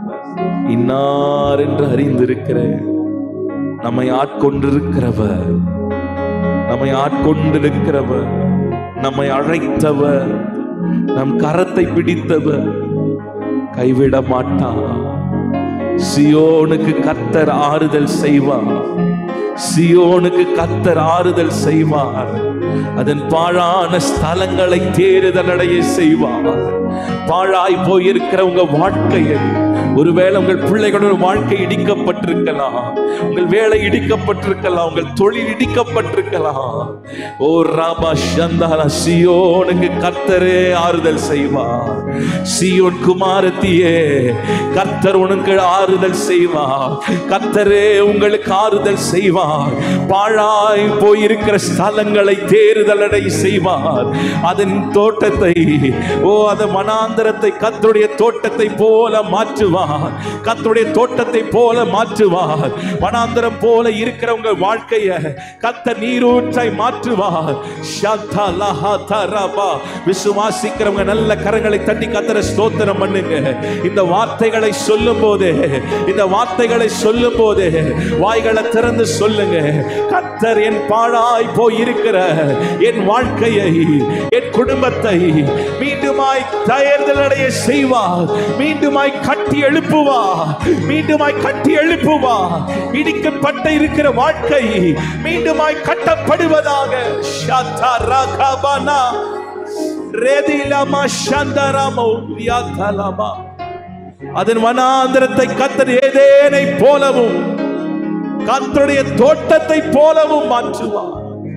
இன்னார் என்று அறிந்திருக்கிறேன் நம்மை ஆட்கொண்டிருக்கிறவர் நம்மை ஆட்கொண்டிருக்கிறவர் நம்மை அழைத்தவர் நம் கரத்தை பிடித்தவர் கைவிட மாட்டார் சியோனுக்கு கத்தர் ஆறுதல் செய்வார் சியோனுக்கு கத்தர் ஆறுதல் செய்வார் அதன் பாழான ஸ்தலங்களை தேறுதல் அடைய செய்வார் பாழாய் போயிருக்கிற உங்க வாழ்க்கையை ஒருவேளை உங்கள் பிள்ளைகளோட வாழ்க்கை இடிக்கப்பட்டிருக்கலாம் உங்கள் வேலை இடிக்கப்பட்டிருக்கலாம் உங்கள் தொழில் இடிக்கப்பட்டிருக்கலாம் ஓ ராமா சந்தான சியோனுக்கு கர்த்தரே ஆறுதல் செய்வார் சியோன் குமாரத்தியே கர்த்தர் உனக்கு ஆறுதல் செய்வார் கர்த்தரே உங்களுக்கு ஆறுதல் செய்வார் பாழாய் போயிருக்கிற ஸ்தலங்களை தேறுதலடை செய்வார் அதன் தோட்டத்தை ஓ அந்த மனாந்தரத்தை கர்த்தருடைய தோட்டத்தை போல மாற்றுவார் கர்த்தருடைய தோட்டத்தை போல மாற்றுவார் வனாந்தரம் போல இருக்கிற உங்க வாழ்க்கைய கத்த நீரூற்றை மாற்றுவார் ஷாத்தா லஹா தரபா. விசுவாசிக்கிறவங்க நல்ல கரங்களை தட்டி கத்தர ஸ்தோத்திரம் பண்ணுங்க இந்த வார்த்தைகளை சொல்லும் போதே இந்த வார்த்தைகளை சொல்லும் போதே வாய்களை திறந்து சொல்லுங்க கத்தர் என் பாழாய் போய் இருக்கிற என் வாழ்க்கையை என் குடும்பத்தை மீண்டுமாய் தயர்தலடைய செய்வார் மீண்டுமாய் கட்டி எழுப்புவார் மீண்டுமாய் கட்டி எழுப்புவார் இடிக்கப்பட்ட இருக்கிற வாழ்க்கை மீண்டுமாய் கட்டப்படுவதாக ஷாத்தா ராகபனா ரேதிலமா சந்தரமோ வியாத்தலமா அதன் வனாந்திரத்தை கத்தர் ஏதேனை போலவும் கத்தருடைய தோட்டத்தை போலவும் மாற்றுவார்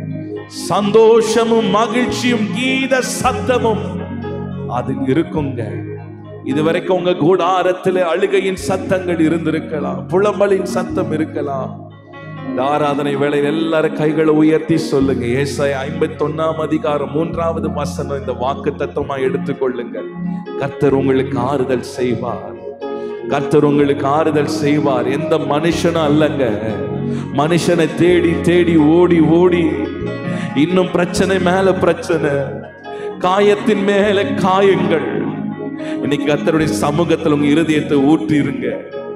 சந்தோஷமும் மகிழ்ச்சியும் கீத சத்தமும் அது இருக்குங்க இதுவரைக்கும் உங்க கூடாரத்தில் அழுகையின் சத்தங்கள் இருந்திருக்கலாம் புலம்பலின் சத்தம் இருக்கலாம் இந்த ஆராதனை வேளையில் எல்லாரும் கைகளை உயர்த்தி சொல்லுங்க ஏசாய ஐம்பத்தி ஒன்னாம் அதிகாரம் மூன்றாவது வசனம் இந்த வாக்கு தத்துவமா எடுத்துக்கொள்ளுங்கள் கர்த்தர் உங்களுக்கு ஆறுதல் செய்வார் கர்த்தர் உங்களுக்கு ஆறுதல் செய்வார் எந்த மனுஷனும் அல்லங்க மனுஷனை தேடி தேடி ஓடி ஓடி இன்னும் பிரச்சனை மேல பிரச்சனை காயத்தின் மேல காயங்கள் இன்னைக்கு கர்த்தருடைய சமூகத்தில் உங்க இருதயத்தை ஊற்றி இருங்க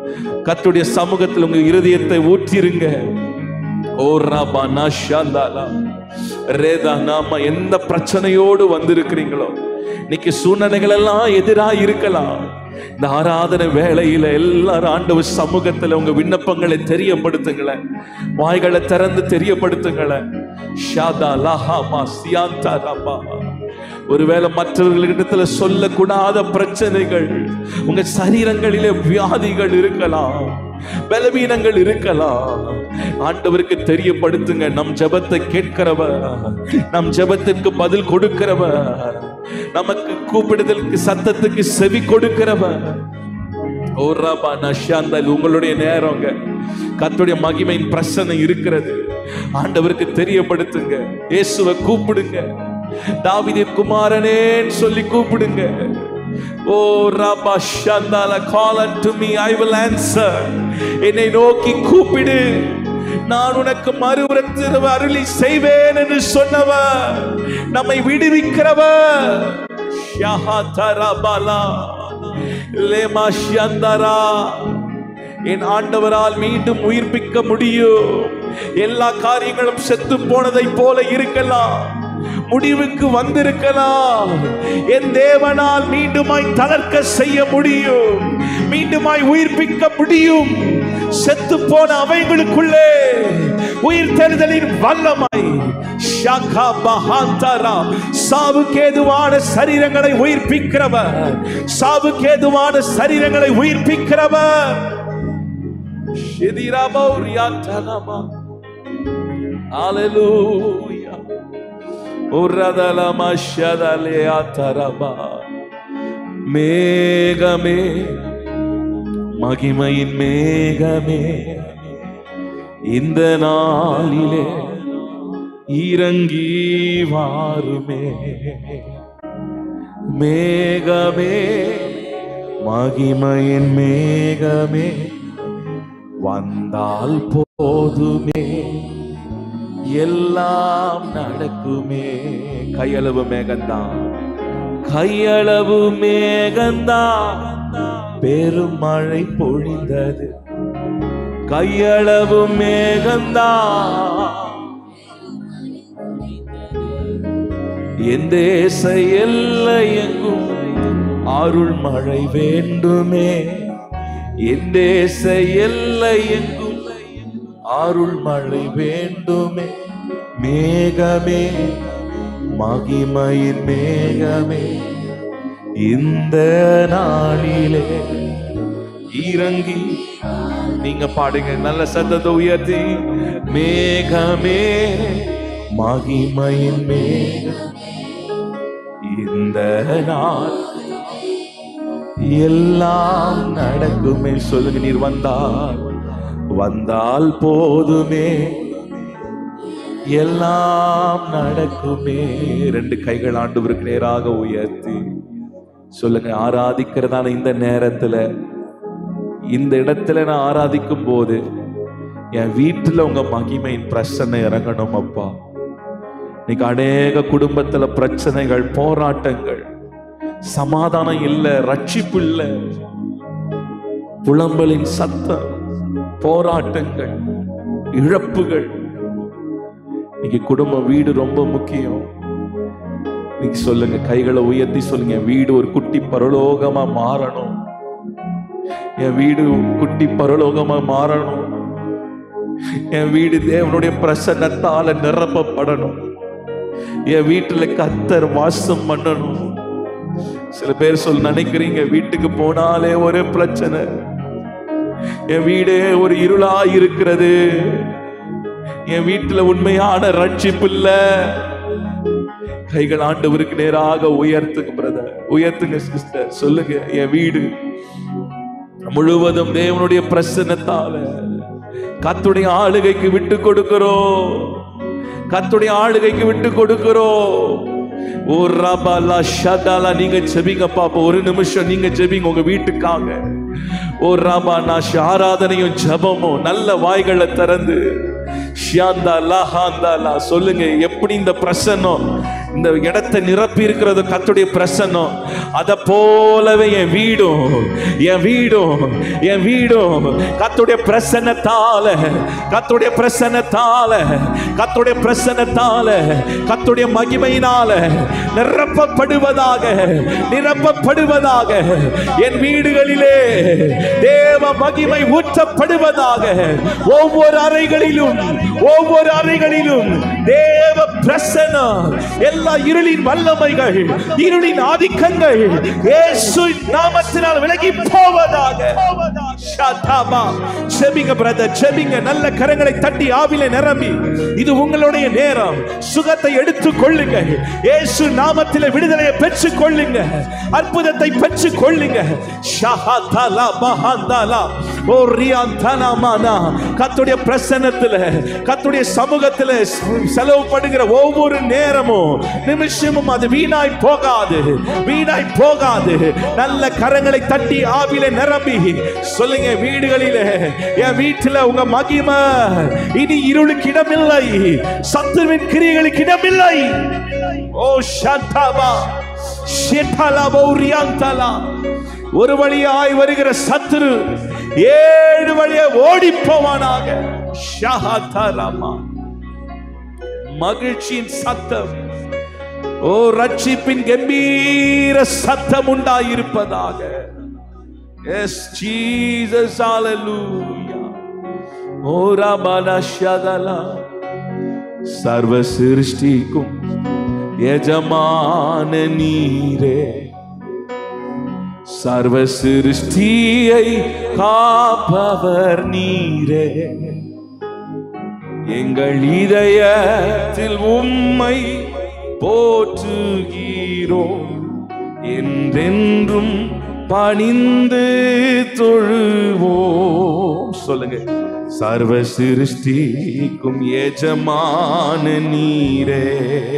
கர்த்தருடைய சமூகத்தில் உங்க இருதயத்தை ஊற்றிருங்க ஓ ராபா நாஷாலாலா ரேதா நாம எந்த பிரச்சனையோடு வந்திருக்கிறீங்களோ இன்னைக்கு சூழ்நிலைகள் எல்லாம் எதிராக இருக்கலாம் இந்த ஆராதனை வேளையில எல்லாரும் ஆண்டவர் சமூகத்துல உங்க விண்ணப்பங்களை தெரியப்படுத்துங்களேன் வாய்களை திறந்து தெரியப்படுத்துங்களேன் ஷாதா லஹாமா சியாந்தா ரபா ஒருவேளை மற்றவர்களிடத்துல சொல்லக்கூடாத பிரச்சனைகள் உங்க சரீரங்களிலே வியாதிகள் இருக்கலாம் பலவீனங்கள் இருக்கலாம் ஆண்டவருக்கு தெரியப்படுத்துங்க நம் ஜெபத்தை கேட்கிறவர் நம் ஜெபத்திற்கு பதில் கொடுக்கிறவர் நமக்கு கூப்பிடுதலுக்கு சத்தத்துக்கு செவி கொடுக்கிறவர் ஓ ரபா நஷாந்தல் உங்களுடைய நேரங்க கர்த்தருடைய மகிமையின் பிரசனை இருக்கிறது ஆண்டவருக்கு தெரியப்படுத்துங்க இயேசுவை கூப்பிடுங்க தாவீதின் குமாரனேன்னு சொல்லி கூப்பிடுங்க ஓ ரபா ஷந்தால கால் unto me I will answer என்னை நோக்கி கூப்பிடு நான் உனக்கு மறுபுறத்தில் அருளி செய்வேன் என்று சொன்னவர் நம்மை விடுவிக்கிறவர் ஷஹதரபலா லேமா ஷந்தரா என் ஆண்டவரால் மீண்டும் உயிர்ப்பிக்க முடியும் எல்லா காரியங்களும் செத்து போனதை போல இருக்கலாம் முடிவுக்கு வந்திருக்கலாம் என் தேவனால் மீண்டுமாய் தளர்க்க செய்ய முடியும் மீண்டுமாய் உயிர்ப்பிக்க முடியும் செத்து போன அவைகளுக்குள்ளே உயிர் தெளிதலின் வல்லமை ஷாகா பஹாந்தரா சாவுக்கேதுவான சரீரங்களை உயிர்ப்பிக்கிறவர் சாவுக்கேதுவான சரீரங்களை உயிர்ப்பிக்கிறவர் ஷிதிரபௌரியாத்தனமா Hallelujah. உரதலமா ஷதலேயாத்தரபா. மேகமே மகிமையின் மேகமே இந்த நாளிலே இறங்கி வாருமே மேகமே மகிமையின் மேகமே வந்தால் போதுமே எல்லாம் நடக்குமே கையளவு மேகந்தான் கையளவு மேகந்தான் பெருமழை பொழிந்தது கையளவு மேகந்தான் என் தேச எல்லை எங்கும் அருள் மழை வேண்டுமே என் தேச எல்லை எங்கும் அருள் மழை வேண்டுமே மேகமே மகிமையின் மேகமே இந்த நாளிலே இறங்கி நீங்க பாடுங்க நல்ல சத்தத்தை உயர்த்தி மேகமே மகிமையின் மேகம் இந்த நாள் எல்லாம் நடக்குமே சொல்லுங்க நீர் வந்தால் வந்தால் போதுமே எல்லாம் நடக்குமே ரெண்டு கைகள் ஆண்டவருக்கு நேராக உயர்த்தி சொல்லுங்க ஆராதிக்கிறதான இந்த நேரத்துல இந்த இடத்துல நான் ஆராதிக்கும் போது என் வீட்டுல உங்க மகிமையின் பிரச்சனை இறங்கணும் அப்பா இன்னைக்கு அநேக குடும்பத்துல பிரச்சனைகள் போராட்டங்கள் சமாதானம் இல்ல ரட்சிப்பு இல்ல புலம்பலின் சத்தம் போராட்டங்கள் இழப்புகள் இன்னைக்கு குடும்பம் வீடு ரொம்ப முக்கியம் இன்னைக்கு சொல்லுங்க கைகளை உயர்த்தி சொல்லுங்க என் வீடு ஒரு குட்டி பரலோகமா மாறணும் என் வீடு குட்டி பரலோகமா மாறணும் என் வீடு தேவனுடைய பிரசன்னத்தால நிரப்பப்படணும் என் வீட்டுல கத்தர் வாசம் பண்ணணும் சில பேர் சொல் நினைக்கிறீங்க வீட்டுக்கு போனாலே ஒரே பிரச்சனை என் வீடே ஒரு இருளா இருக்கிறது என் வீட்டுல உண்மையான ரட்சிப்பு இல்ல கைகள் ஆண்டவருக்கு நேராக உயர்த்துங்க பிரதர் உயர்த்துங்க சிஸ்டர் சொல்லுங்க என் வீடு முழுவதும் தேவனுடைய பிரசன்னத்தால கத்துடைய ஆளுகைக்கு விட்டு கொடுக்கிறோம் கத்துடைய ஆளுகைக்கு விட்டு கொடுக்கிறோம் ஓ ரபாலா ஷதாலா நீங்க ஜெபிங்க பாப்பா ஒரு நிமிஷம் நீங்க ஜெபிங்க உங்க வீட்டுக்காக ஓ ராபா நான் ஆராதனையும் ஜெபமும் நல்ல வாய்களை திறந்து ஷியாந்தா லஹாந்தா லா சொல்லுங்க எப்படி இந்த பிரசன்னம் இந்த இடத்தை நிரப்பி இருக்கிறது கத்துடைய பிரசன்னம் அத போலவே என் வீடும் என் வீடும் என் வீடும் கத்துடைய பிரசன்னத்தால கத்துடைய பிரசன்னத்தால கத்துடைய பிரசன்னத்தால கத்துடைய மகிமையினால நிரப்பப்படுவதாக நிரப்பப்படுவதாக என் வீடுகளிலே தேவ மகிமை ஊற்றப்படுவதாக ஒவ்வொரு அறைகளிலும் ஒவ்வொரு அறைகளிலும் தேவ பிரசனம் எல்லா இருளின் வல்லமைகள் இருளின் ஆதிக்கங்கள் இயேசு நாமத்தினால் விலகி போவதாக ஷாதாபா. செபிங்க பிரதர் செபிங்க நல்ல கரங்களை தட்டி ஆவிலே நிரம்பி இது உங்களுடைய நேரம் சுகத்தை எடுத்துக் கொள்ளுங்க இயேசு நாமத்திலே விடுதலையை பெற்றுக் கொள்ளுங்க அற்புதத்தை பெற்றுக் கொள்ளுங்க ஷஹாதாலா மஹாந்தாலா ஓ ரியாந்தானா மானா கத்துடைய பிரசன்னத்துல கத்துடைய சமூகத்துல செலவுப்படுகிற ஒவ்வொரு நேரமும் நிமிஷமும் அது வீணாய் போகாது வீணாய் போகாது நல்ல கரங்களை தட்டி ஆவிலே நிரம்பி சொல்லுங்க வீடுகளிலே என் வீட்டுல உங்க மகிமை இனி இருளுக்கு இடமில்லை சத்துருவின் கிரியைகளுக்கு இடமில்லை ஓ ஷாந்தாபா ஷெட்டாலா பௌரியாந்தாலா ஒரு வழியாய் வருகிற சத்துரு ஏழு வழியா ஓடி போவானாக ஷஹாதாராமா மகிழ்ச்சியின் சத்தம் ஓ ரட்சிப்பின் கம்பீர சத்தம் உண்டாயிருப்பதாக எஸ் ஜீசஸ் ஹalleluya ஓ ரபல ஷதலா சர்வ சிருஷ்டிக்கும் எஜமான நீரே சர்வ சிருஷ்டியை காப்பவர் நீரே எங்கள் இதயத்தில் உம்மை போற்றுகிறோம் என்றென்றும் பணிந்து தொழுவோம் சொல்லுங்க சர்வ சிருஷ்டிக்கும் எஜமான நீரே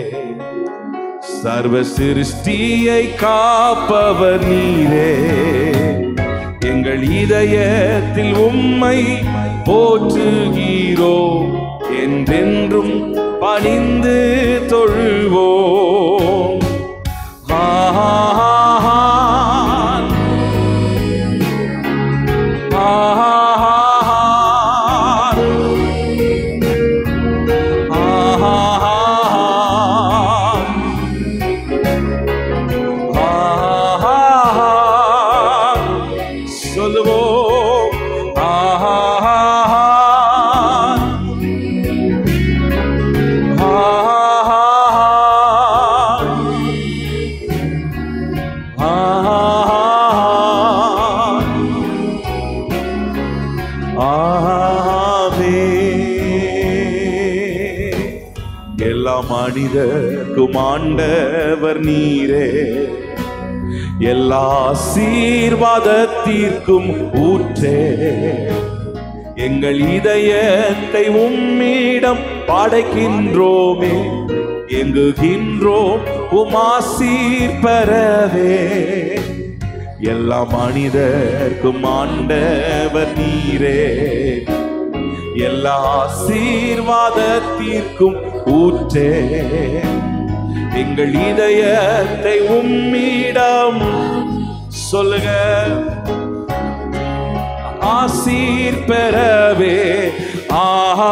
சர்வ சிருஷ்டியை காப்பவர் நீரே எங்கள் இதயத்தில் உம்மை போற்றுகிறோம் என்றென்றும் பணிந்து தொழுவோம் ஆஹான். ஆஹான். ஆஹான். ஆஹான். சொல்லுவோம் ஆஹான். ஆஹான். ஆஹான். ஆமென். எல்லா மனிதர்க்கும் ஆண்டவர் நீரே எல்லா சீர்வாதத்திற்கும் ஊற்றே எங்கள் இதயத்தை உம்மிடம் படைக்கின்றோமே எங்குகின்றோம் உமாசீர் பெறவே எல்லா மனிதர்க்கும் ஆண்டவர் நீரே எல்லா ஆசீர்வாதத்திற்கும் ஊற்றே எங்கள் இதயத்தை உம்மிடம் சொல்லுங்க ஆசீர் பெறவே ஆஹா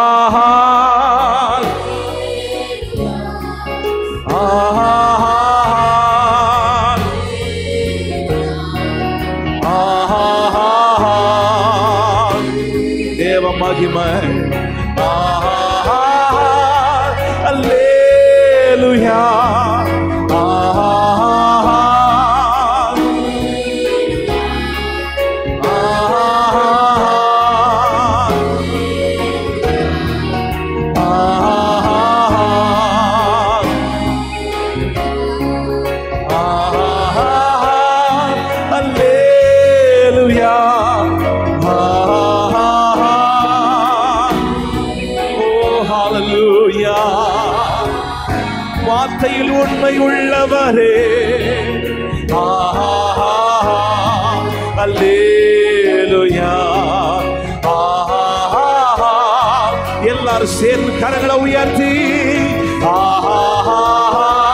தேவ மகிமை அல்லேலுயா அல்லேலுயா ஓ ஹalleluya வார்த்தையில் உண்மை உள்ளவரே அல்லேலுயா எல்லாரும் சேர்ந்து கரங்களை உயர்த்தி ஆஹா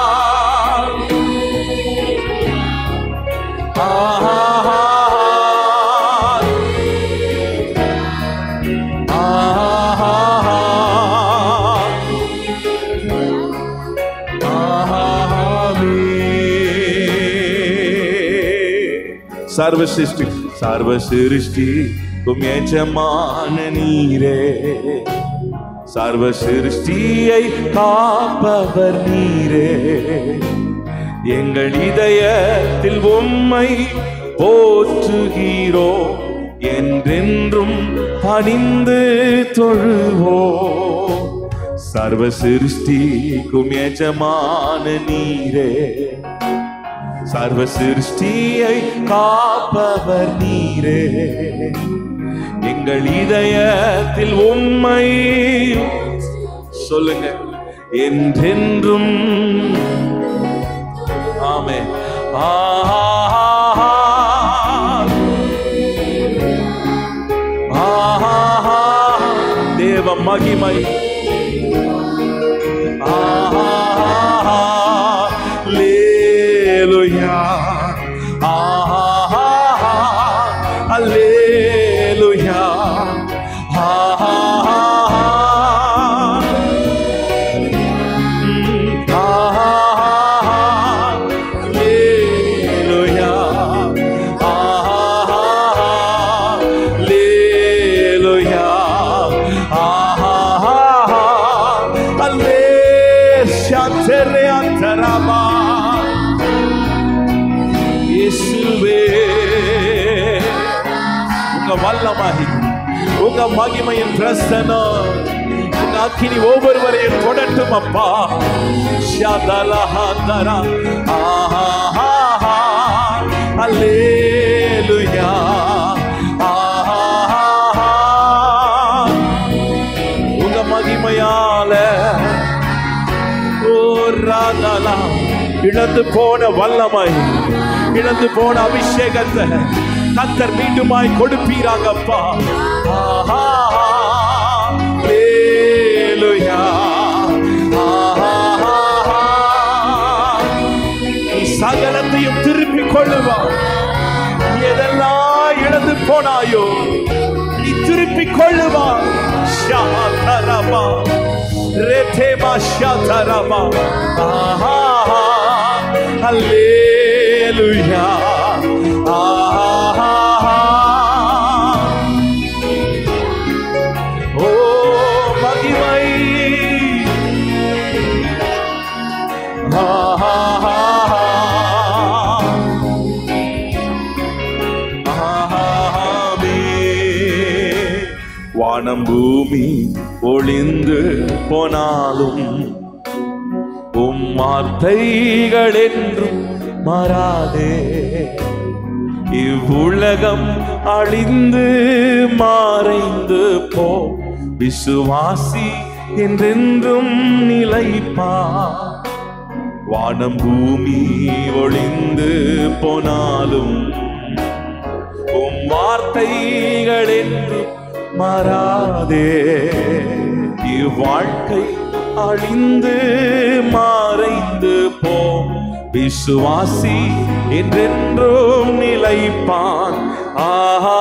சர்வ சிருஷ்டி சர்வ சிருஷ்டி எஜமான நீரே சர்வ சிருஷ்டியை காப்பவர் நீரே எங்கள் இதயத்தில் உம்மை போற்றுகிறோ என்றென்றும் பணிந்து தொழுவோ சர்வ சிருஷ்டிக்கும் எஜமான நீரே சர்வ சிருஷ்டியை காப்பவர் நீரே எங்கள் இதயத்தில் உம்மை சொல்லுங்க என்றென்றும் ஆமே ஆஹா ஆஹா தேவ மகிமை ஆஹா லேலுயா ஆஹா அல்லேலுயா ஆஹா வல்லமாகி உங்க மகிமையின் பிரசனம் உங்க அக்கினி ஒவ்வொருவரையும் தொடட்டும் அப்பா ஷதலஹதரா ஆஹா அல்லேலூயா ஆஹா உங்க மகிமையால ஓ ராதலா இழந்து போன வல்லமை இழந்து போன அபிஷேகத்தை கத்தர் மீண்டுமாய் கொடுப்பீராங்கப்பா ஆஹா அல்லேலூயா ஆஹா நீ சகலத்தையும் திருப்பிக் கொள்ளுவார் எதெல்லாம் இழந்து போனாயோ நீ திருப்பிக் கொள்ளுவார் ஷாதரமா ரெதேமா ஷாதரமா ஆஹா அல்லேலூயா ஆஹா ஓ மகிமை வானம் பூமி ஒளிந்து போனாலும் உம் வார்த்தைகள் என்றும் மாறாதே இவ்வுலகம் அழிந்து மறைந்து போ விசுவாசி என்றென்றும் நிலைப்பா வானம் பூமி ஒளிந்து போனாலும் உம் வார்த்தைகள் என்று மாறாதே இவ்வாழ்க்கை அழிந்து மறைந்து போ விசுவாசி என்றென்றும் நிலைப்பான் ஆஹா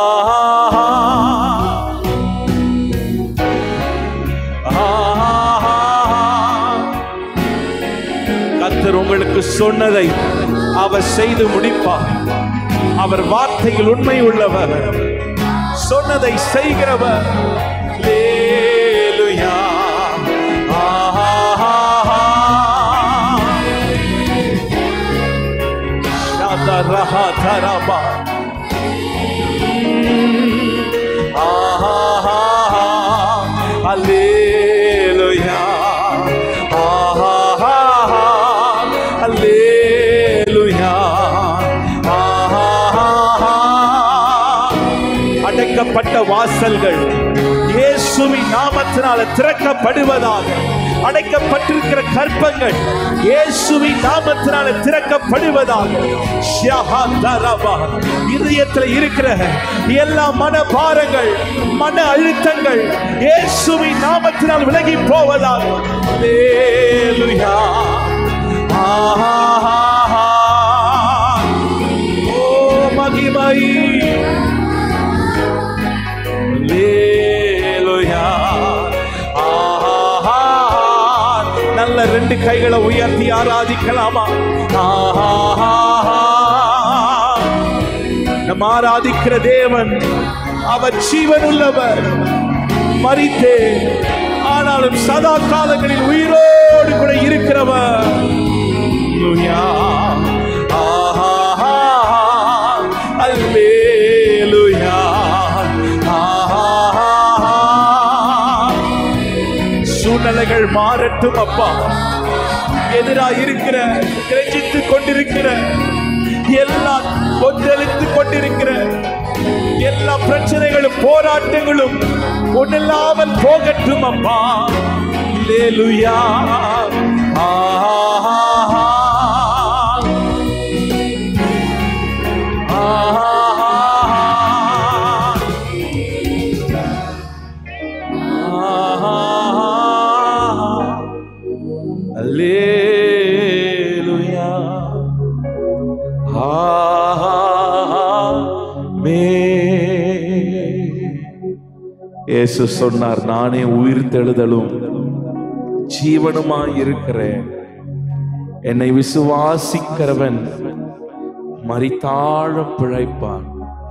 கத்தர் உங்களுக்கு சொன்னதை அவர் செய்து முடிப்பார் அவர் வார்த்தையில் உண்மை உள்ளவர் சொன்னதை செய்கிறவர் லேலுயா. ஆஹா. ஷதரஹா தரபா. ஆஹா. அல்லேலுயா. ஆஹா. அல்லேலுயா. ஆஹா. அடைக்கப்பட்ட வாசல்கள் இயேசுவின் நாமத்தினால திறக்கப்படுவதாக அடைக்கப்பட்டிருக்கிற கற்பங்கள் இயேசுவின் நாமத்தினால திறக்கப்படுவதாக ஷஹதரபா. இதயத்துல இருக்கிற எல்லா மன பாரங்கள் மன அழுத்தங்கள் இயேசுவின் நாமத்தினால் விலகி போவதாக அல்லேலூயா. ஆஹா. ஓ மகிமை அல்லேலூயா. ஆஹா. நல்ல ரெண்டு கைகளை உயர்த்தி ஆராதிக்கலாமா ஆஹா. நம் ஆராதிக்கிற தேவன் அவர் ஜீவன் உள்ளவர் மறித்தே ஆனாலும் சதா காலங்களில் உயிரோடு கூட இருக்கிறவர் Hallelujah. ஆஹா, Hallelujah. ஆஹா. சூழ்நிலைகள் மாறட்டும் அப்பா எதிராக இருக்கிற கிரகித்துக் கொண்டிருக்கிற எல்லா கொந்தளித்துக் கொண்டிருக்கிற எல்லா பிரச்சனைகளும் போராட்டங்களும் ஒன்றில்லாமல் போகட்டும் அப்பா லேலுயா Alleluia. ஆமென். இயேசு சொன்னார் நானே உயிர் தெழுதலும் ஜீவனுமாய் இருக்கிறேன் என்னை விசுவாசிக்கிறவன் மரித்தாழ பிழைப்பான்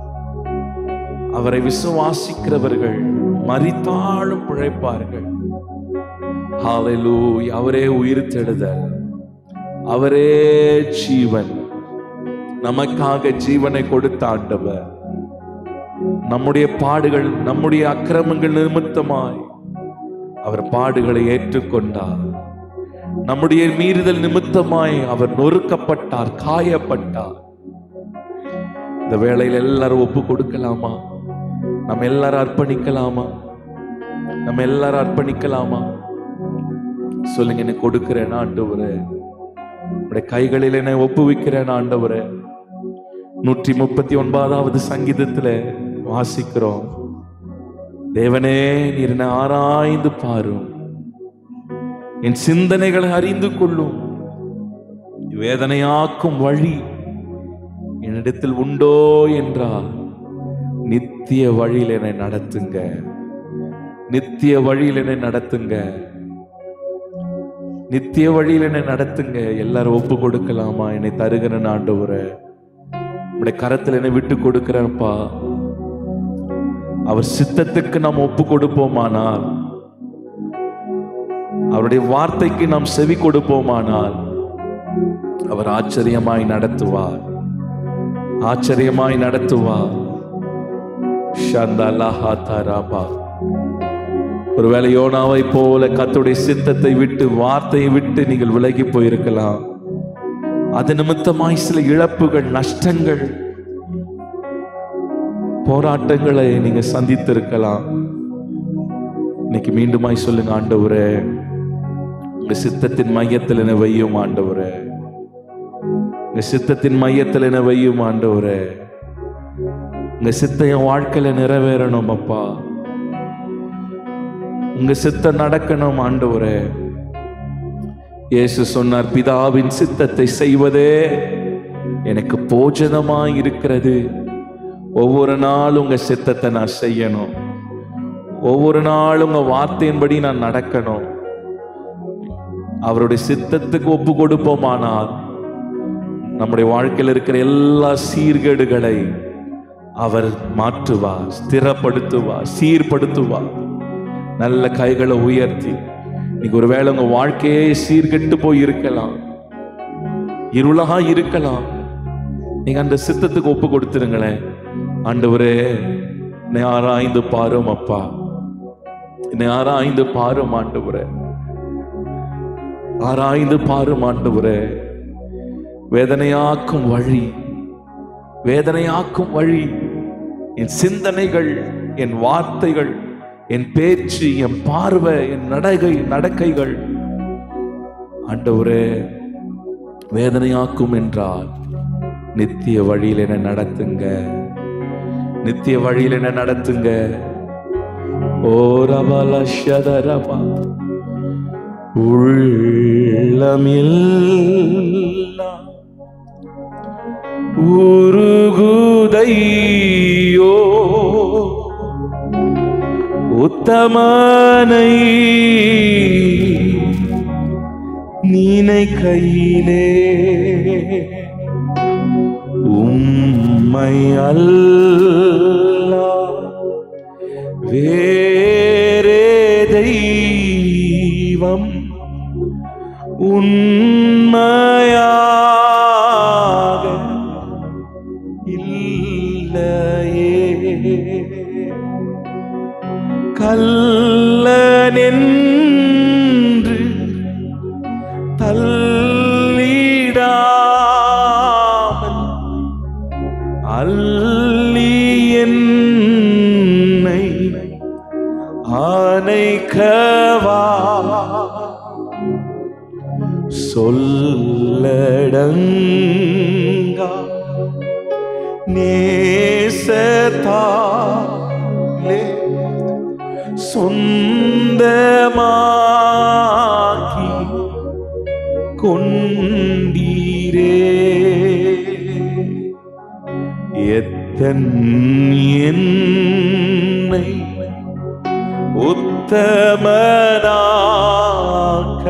அவரை விசுவாசிக்கிறவர்கள் மரித்தாழும் பிழைப்பார்கள் ஹalleluya அவரே உயிர் தெழுதல் அவரே ஜீவன் நமக்காக ஜீவனை கொடுத்த ஆண்டவர் நம்முடைய பாடுகள் நம்முடைய அக்கிரமங்கள் நிமித்தமாய் அவர் பாடுகளை ஏற்றுக்கொண்டார் நம்முடைய மீறுதல் நிமித்தமாய் அவர் நொறுக்கப்பட்டார் காயப்பட்டார் இந்த வேளையில் எல்லாரும் ஒப்பு கொடுக்கலாமா நம்ம எல்லாரும் அர்ப்பணிக்கலாமா நம்ம எல்லாரும் அர்ப்பணிக்கலாமா சொல்லுங்க என்ன கொடுக்கிறேன் ஆண்டவரே உடைய கைகளில் என்னை ஒப்புவிக்கிறேன் ஆண்டவரே நூற்றி முப்பத்தி ஒன்பதாவது சங்கீதத்துல வாசிக்கிறோம் தேவனே நீர் என்னை ஆராய்ந்து பாரும் என் சிந்தனைகளை அறிந்து கொள்ளும் வேதனையாக்கும் வழி என்னிடத்தில் உண்டோ என்றால் நித்திய வழியில் என்னை நடத்துங்க நித்திய வழியில் என்னை நடத்துங்க நித்திய வழியில் என்னை நடத்துங்க எல்லாரும் ஒப்பு கொடுக்கலாமா என்னை தருகிறேன் ஆண்டவரே உடைய கரத்தில் என்னை விட்டு கொடுக்கிறேன்ப்பா அவர் சித்தத்துக்கு நாம் ஒப்பு கொடுப்போமானால் அவருடைய வார்த்தைக்கு நாம் செவி கொடுப்போமானால் அவர் ஆச்சரியமாய் நடத்துவார் ஆச்சரியமாய் நடத்துவார் ஷந்தலஹா தராபா ஒருவேளை யோனாவை போல கத்துடைய சித்தத்தை விட்டு வார்த்தையை விட்டு நீங்கள் விலகி போயிருக்கலாம் அது நிமித்தமாய் சில இழப்புகள் நஷ்டங்கள் போராட்டங்களை நீங்க சந்தித்திருக்கலாம் இன்னைக்கு மீண்டுமாய் சொல்லுங்க ஆண்டவரே உங்க சித்தத்தின் மையத்தில் என வையும் ஆண்டவரே உங்க சித்தத்தின் மையத்தில் என வையும் ஆண்டவரே உங்க சித்தம் என் வாழ்க்கையில நிறைவேறணும் அப்பா உங்க சித்தம் நடக்கணும் ஆண்டவரே இயேசு சொன்னார் பிதாவின் சித்தத்தை செய்வதே எனக்கு போஜனமாய் இருக்கிறது ஒவ்வொரு நாளும் உங்க சித்தத்தை நான் செய்யணும் ஒவ்வொரு நாளும் உங்க வார்த்தையின்படி நான் நடக்கணும் அவருடைய சித்தத்துக்கு ஒப்பு கொடுப்போமானால் நம்முடைய வாழ்க்கையில் இருக்கிற எல்லா சீர்கேடுகளை அவர் மாற்றுவார் ஸ்திரப்படுத்துவார் சீர்படுத்துவார் நல்ல கைகளை உயர்த்தி இன்னைக்கு ஒருவேளை உங்க வாழ்க்கையே சீர்கெட்டு போய் இருக்கலாம் இருளா இருக்கலாம் நீங்க அந்த சித்தத்துக்கு ஒப்பு கொடுத்துருங்களேன் ஆண்டவரே என்னை ஆராய்ந்து பாரும் அப்பா என்னை ஆராய்ந்து பாரும் ஆண்டவரே ஆராய்ந்து பாரும் ஆண்டவரே வேதனையாக்கும் வழி வேதனையாக்கும் வழி என் சிந்தனைகள் என் வார்த்தைகள் என் பேச்சு என் பார்வை என் நடகை நடக்கைகள் ஆண்டவரே வேதனையாக்கும் என்றால் நித்திய வழியில் என்ன நடத்துங்க நித்திய வழியில் என்ன நடத்துங்க ஓ ரபல ஷதரபா உள்ளமில்லா உருகுதையோ உத்தமனை நீனை கையிலே உம்மை அல்ல வேறே தெய்வம் உண்மையாக இல்லையே கல்லனென்று தள்ளிடாமல் அள்ளி என்னை ஆனைக்கவா சொல்லடங்கா நேசத்தாலே சொந்தமாக்கி கொண்டீரே எத்தன் என்னை உத்தமனாக்க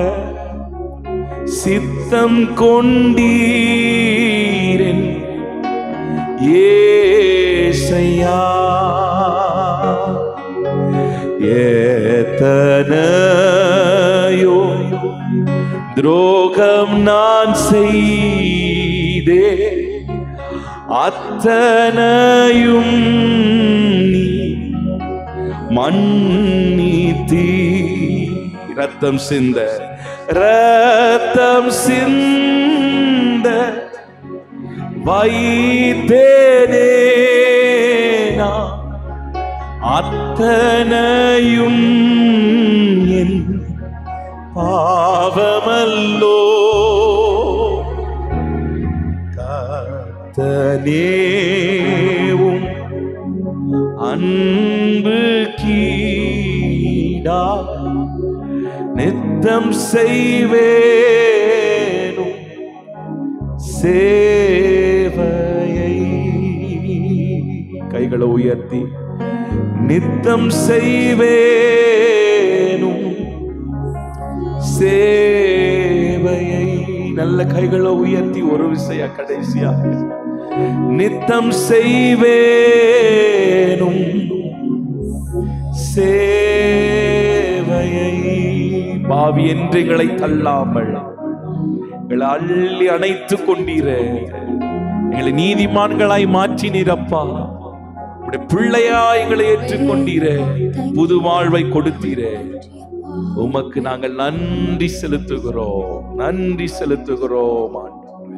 சித்தம் கொண்டீரன் ஏசையா ஏத்தனையோ துரோகம் நான் செய்தே அத்தனையும் நீ மன்னித்தீ ரத்தம் சிந்த ரத்தம் சிந்த வைத்தேனே நான் அத்தனையும் என் பாவமல்லோ கத்தனேவும் அன்பு கீடா நித்தம் செய்வேனும் சேவையை கைகளை உயர்த்தி நித்தம் செய்வேனும் சேவையை நல்ல கைகளை உயர்த்தி ஒரு விசையா கடைசியா நித்தம் செய்வேனும் சேவையை பாவி என்று எங்களை தள்ளாமல் எங்களை அள்ளி அணைத்துக் கொண்டீரே எங்களை நீதிமான்களாய் மாற்றினீரப்பா உம்முடைய பிள்ளையா எங்களை ஏற்றுக்கொண்டீரே புது வாழ்வை கொடுத்தீரே உமக்கு நாங்கள் நன்றி செலுத்துகிறோம் நன்றி செலுத்துகிறோம் ஆண்டவரே.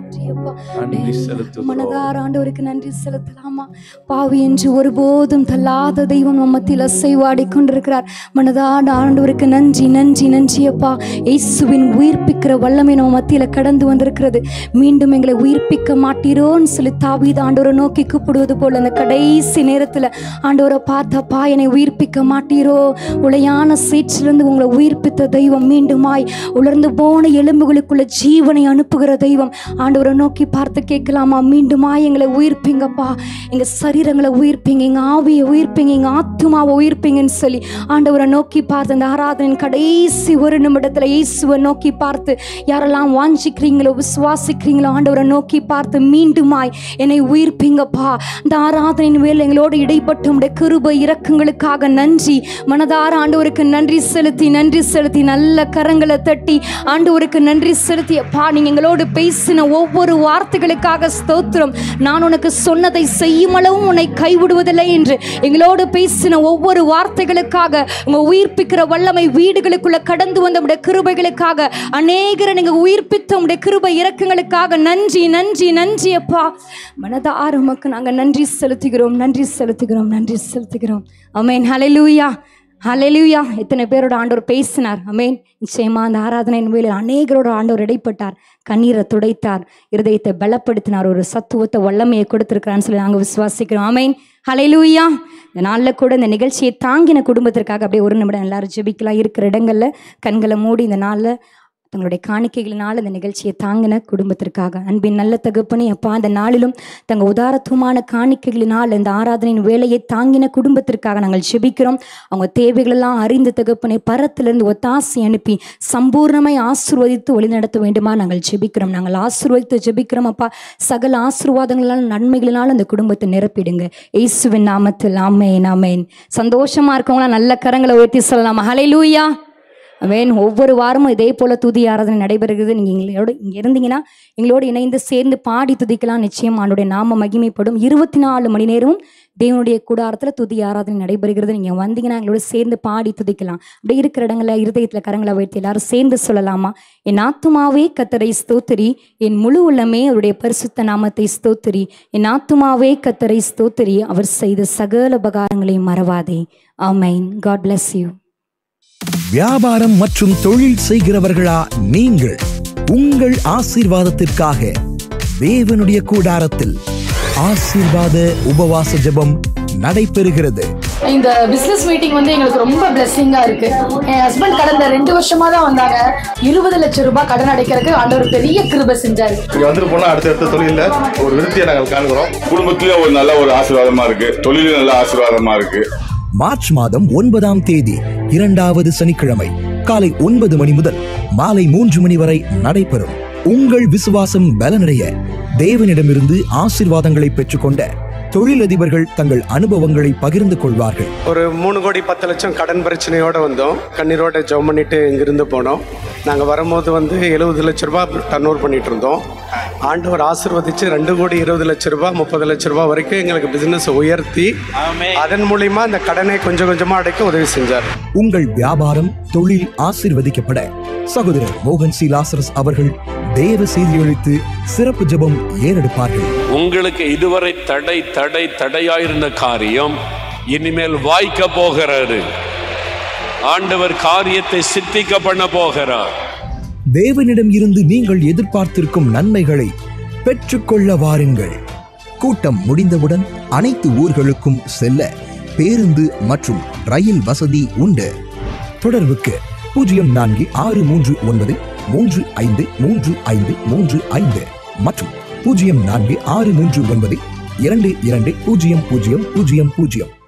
நன்றி செலுத்துகிறோம் மனதார ஆண்டவருக்கு நன்றி செலுத்தலாமா பாவி என்று ஒருபோதும் தள்ளாத தெய்வம் நம்ம மத்தியில் அசைவாடி கொண்டிருக்கிறார் மனதார ஆண்டவருக்கு நன்றி நன்றி நன்றி அப்பா இயேசுவின் உயிர்ப்பிக்கிற வல்லமை நம்ம மத்தியில் கடந்து வந்திருக்கிறது மீண்டும் எங்களை உயிர்ப்பிக்க மாட்டீரோன்னு சொல்லி தாவீது ஆண்டவரை நோக்கி கூப்பிடுவது போல அந்த கடைசி நேரத்தில் ஆண்டவரை பார்த்தப்பா என்னை உயிர்ப்பிக்க மாட்டீரோ உளையான சேற்றிலிருந்து உங்களை உயிர்ப்பித்த தெய்வம் மீண்டுமாய் உலர்ந்து போன எலும்புகளுக்குள்ள ஜீவனை அனுப்புகிற தெய்வம் ஆண்டவரை நோக்கி பார்த்து கேட்கலாமா மீண்டுமாய் எங்களை உயிர்ப்பீங்கப்பா எங்கள் சரீரங்களை உயிர்ப்பீங்க எங்கள் ஆவியை உயிர்ப்பீங்க எங்கள் ஆத்துமாவை உயிர்ப்பீங்கன்னு சொல்லி ஆண்டவரை நோக்கி பார்த்து அந்த ஆராதனையின் கடைசி ஒரு நிமிடத்தில் இயேசுவை நோக்கி பார்த்து யாரெல்லாம் வாஞ்சிக்கிறீங்களோ விசுவாசிக்கிறீங்களோ ஆண்டவரை நோக்கி பார்த்து மீண்டுமாய் என்னை உயிர்ப்பீங்கப்பா இந்த ஆராதனையின் வேலை எங்களோடு இடைப்பட்டு உடைய கிருபை இறக்கங்களுக்காக நன்றி மனதார ஆண்டவருக்கு நன்றி செலுத்தி நன்றி செலுத்தி நல்ல கரங்களை தட்டி ஆண்டவருக்கு நன்றி செலுத்தி அப்பா நீங்க எங்களோடு பேசின ஒவ்வொரு வார்த்தைகளுக்காக ஸ்தோத்திரம் நான் உனக்கு சொன்னதை செய்யும் அளவும் உன்னை கைவிடுவதில்லை என்று எங்களோடு பேசின ஒவ்வொரு வார்த்தைகளுக்காக உங்க உயிர்ப்பிக்கிற வல்லமை வீடுகளுக்குள்ள கடந்து வந்த உடைய கிருபைகளுக்காக அநேகரை நீங்க உயிர்ப்பித்த உடைய கிருபை இறக்கங்களுக்காக நன்றி நன்றி நன்றி அப்பா மனதார உமக்கு நாங்க நன்றி செலுத்துகிறோம் நன்றி செலுத்துகிறோம் நன்றி செலுத்துகிறோம் அமேன் ஹalleluya ஹalleluya எத்தனை பேரோட ஆண்டவர் பேசினார் அமேன் நிச்சயமா அந்த ஆராதனையின் வேலையில் அநேகரோட ஆண்டவர் இடைப்பட்டார் கண்ணீரை துடைத்தார் இருதயத்தை பலப்படுத்தினார் ஒரு சத்துவத்தை வல்லமையை கொடுத்திருக்கிறான்னு சொல்லி நாங்கள் விசுவாசிக்கிறோம் அமேன் ஹalleluya இந்த நாளில் கூட இந்த நிகழ்ச்சியை தாங்கின குடும்பத்திற்காக அப்படியே ஒரு நிமிடம் எல்லாரும் ஜெபிக்கலாம் இருக்கிற இடங்கள்ல கண்களை மூடி இந்த நாளில் தங்களுடைய காணிக்கைகளினால் இந்த நிகழ்ச்சியை தாங்கின குடும்பத்திற்காக அன்பின் நல்ல தகப்பனே அப்பா அந்த நாளிலும் தங்கள் உதாரத்துவமான காணிக்கைகளினால் இந்த ஆராதனையின் வேலையை தாங்கின குடும்பத்திற்காக நாங்கள் ஜெபிக்கிறோம் அவங்க தேவைகளெல்லாம் அறிந்து தகப்பனை பரத்திலிருந்து ஒத்தாசி அனுப்பி சம்பூர்ணமாய் ஆசீர்வதித்து வழிநடத்த வேண்டுமா நாங்கள் ஜெபிக்கிறோம் நாங்கள் ஆசீர்வதித்து ஜெபிக்கிறோம் அப்பா சகல ஆசீர்வாதங்களால் நன்மைகளினால் அந்த குடும்பத்தை நிரப்பிடுங்க இயேசுவின் நாமத்தில் ஆமேன் ஆமேன் சந்தோஷமா இருக்கவங்களாம் நல்ல கரங்களை உயர்த்தி சொல்லலாம் ஹalleluya ஆமென் ஒவ்வொரு வாரமும் இதே போல துதி ஆராதனை நடைபெறுகிறது நீங்கள் எங்களோட இங்கே இருந்தீங்கன்னா எங்களோடு இணைந்து சேர்ந்து பாடி துதிக்கலாம் நிச்சயம் ஆண்டுடைய நாம மகிமைப்படும் இருபத்தி நாலு மணி நேரமும் தேவனுடைய கூடாரத்தில் துதி ஆராதனை நடைபெறுகிறது நீங்கள் வந்தீங்கன்னா எங்களோட சேர்ந்து பாடி துதிக்கலாம் அப்படியே இருக்கிற இடங்களில் இருதயத்தில் கரங்களை வைத்து எல்லாரும் சேர்ந்து சொல்லலாமா என் ஆத்துமாவே கத்தரை ஸ்தோத்திரி என் முழு உள்ளமே அவருடைய பரிசுத்த நாமத்தை ஸ்தோத்திரி என் ஆத்துமாவே கத்தரை ஸ்தோத்திரி அவர் செய்த சகல உபகாரங்களையும் மறவாதே ஆமைன் காட் bless யூ வியாபாரம் மற்றும் தொழில் செய்கிறவர்களா நீங்கள் உங்கள் ஆசீர்வாதத்திற்காக தேவனுடைய கூடாரத்தில் ஆசீர்வாத உபவாச ஜெபம் நடைபெறுகிறது இந்த பிசினஸ் மீட்டிங் வந்து எங்களுக்கு ரொம்ப பிளெஸ்ஸிங்கா இருக்கு என் ஹஸ்பண்ட் கடந்த ரெண்டு வருஷமா தான் வந்தாங்க இருபது லட்சம் ரூபாய் கடன் அடைக்கிறதுக்கு ஆண்டவர் பெரிய கிருபை செஞ்சாரு இங்க வந்துட்டு போனா அடுத்தடுத்த தொழில ஒரு விருத்தியை நாங்கள் காண்கிறோம் குடும்பத்திலயும் ஒரு நல்ல ஒரு ஆசீர்வாதமா இருக்கு தொழிலும் நல்ல ஆசீர்வாதமா இருக்கு மார்ச் மாதம் ஒன்பதாம் தேதி இரண்டாவது சனிக்கிழமை காலை ஒன்பது மணி முதல் மாலை மூன்று மணி வரை நடைபெறும் உங்கள் விசுவாசம் பலனடைய தேவனிடமிருந்து ஆசீர்வாதங்களை பெற்றுக்கொண்ட தொழிலதிபர்கள் தங்கள் அனுபவங்களை பகிர்ந்து கொள்வார்கள் ஒரு மூணு கோடி பத்து லட்சம் கடன் பிரச்சனையோடு வந்தோம் கண்ணீரோட ஜெபம் பண்ணிட்டு இங்கிருந்து போனோம் நாங்கள் வரும்போது வந்து எழுபது லட்ச ரூபாய் டர்ன் ஓவர் பண்ணிட்டு இருந்தோம் ஆண்டவர் ஆசீர்வதிச்சு ரெண்டு கோடி இருபது லட்ச ரூபாய் முப்பது லட்ச ரூபாய் வரைக்கும் எங்களுக்கு பிசினஸ் உயர்த்தி அதன் மூலியமா அந்த கடனை கொஞ்சம் கொஞ்சமா அடைக்க உதவி செஞ்சார் உங்கள் வியாபாரம் தொழில் ஆசீர்வதிக்கப்பட சகோதரர் மோகன் சி லாசரஸ் அவர்கள் தேவ செய்தியளித்து சிறப்பு ஜெபம் ஏறெடுப்பார்கள் உங்களுக்கு இதுவரை தடை தடை தடையாயிருந்த காரியம் இனிமேல் வாய்க்க போகிறது ஆண்டவர் காரியத்தை சித்திக்க பண்ண போகிறார் தேவனிடம் இருந்து நீங்கள் எதிர்பார்த்திருக்கும் நன்மைகளை பெற்றுக்கொள்ள வாருங்கள் கூட்டம் முடிந்தவுடன் அனைத்து ஊர்களுக்கும் செல்ல பேருந்து மற்றும் ரயில் வசதி உண்டு தொடர்புக்கு பூஜ்ஜியம் நான்கு ஆறு மூன்று ஒன்பது மூன்று ஐந்து மூன்று ஐந்து மூன்று ஐந்து மற்றும் பூஜ்ஜியம் நான்கு ஆறு மூன்று ஒன்பது இரண்டு இரண்டு பூஜ்ஜியம் பூஜ்ஜியம் பூஜ்ஜியம் பூஜ்ஜியம்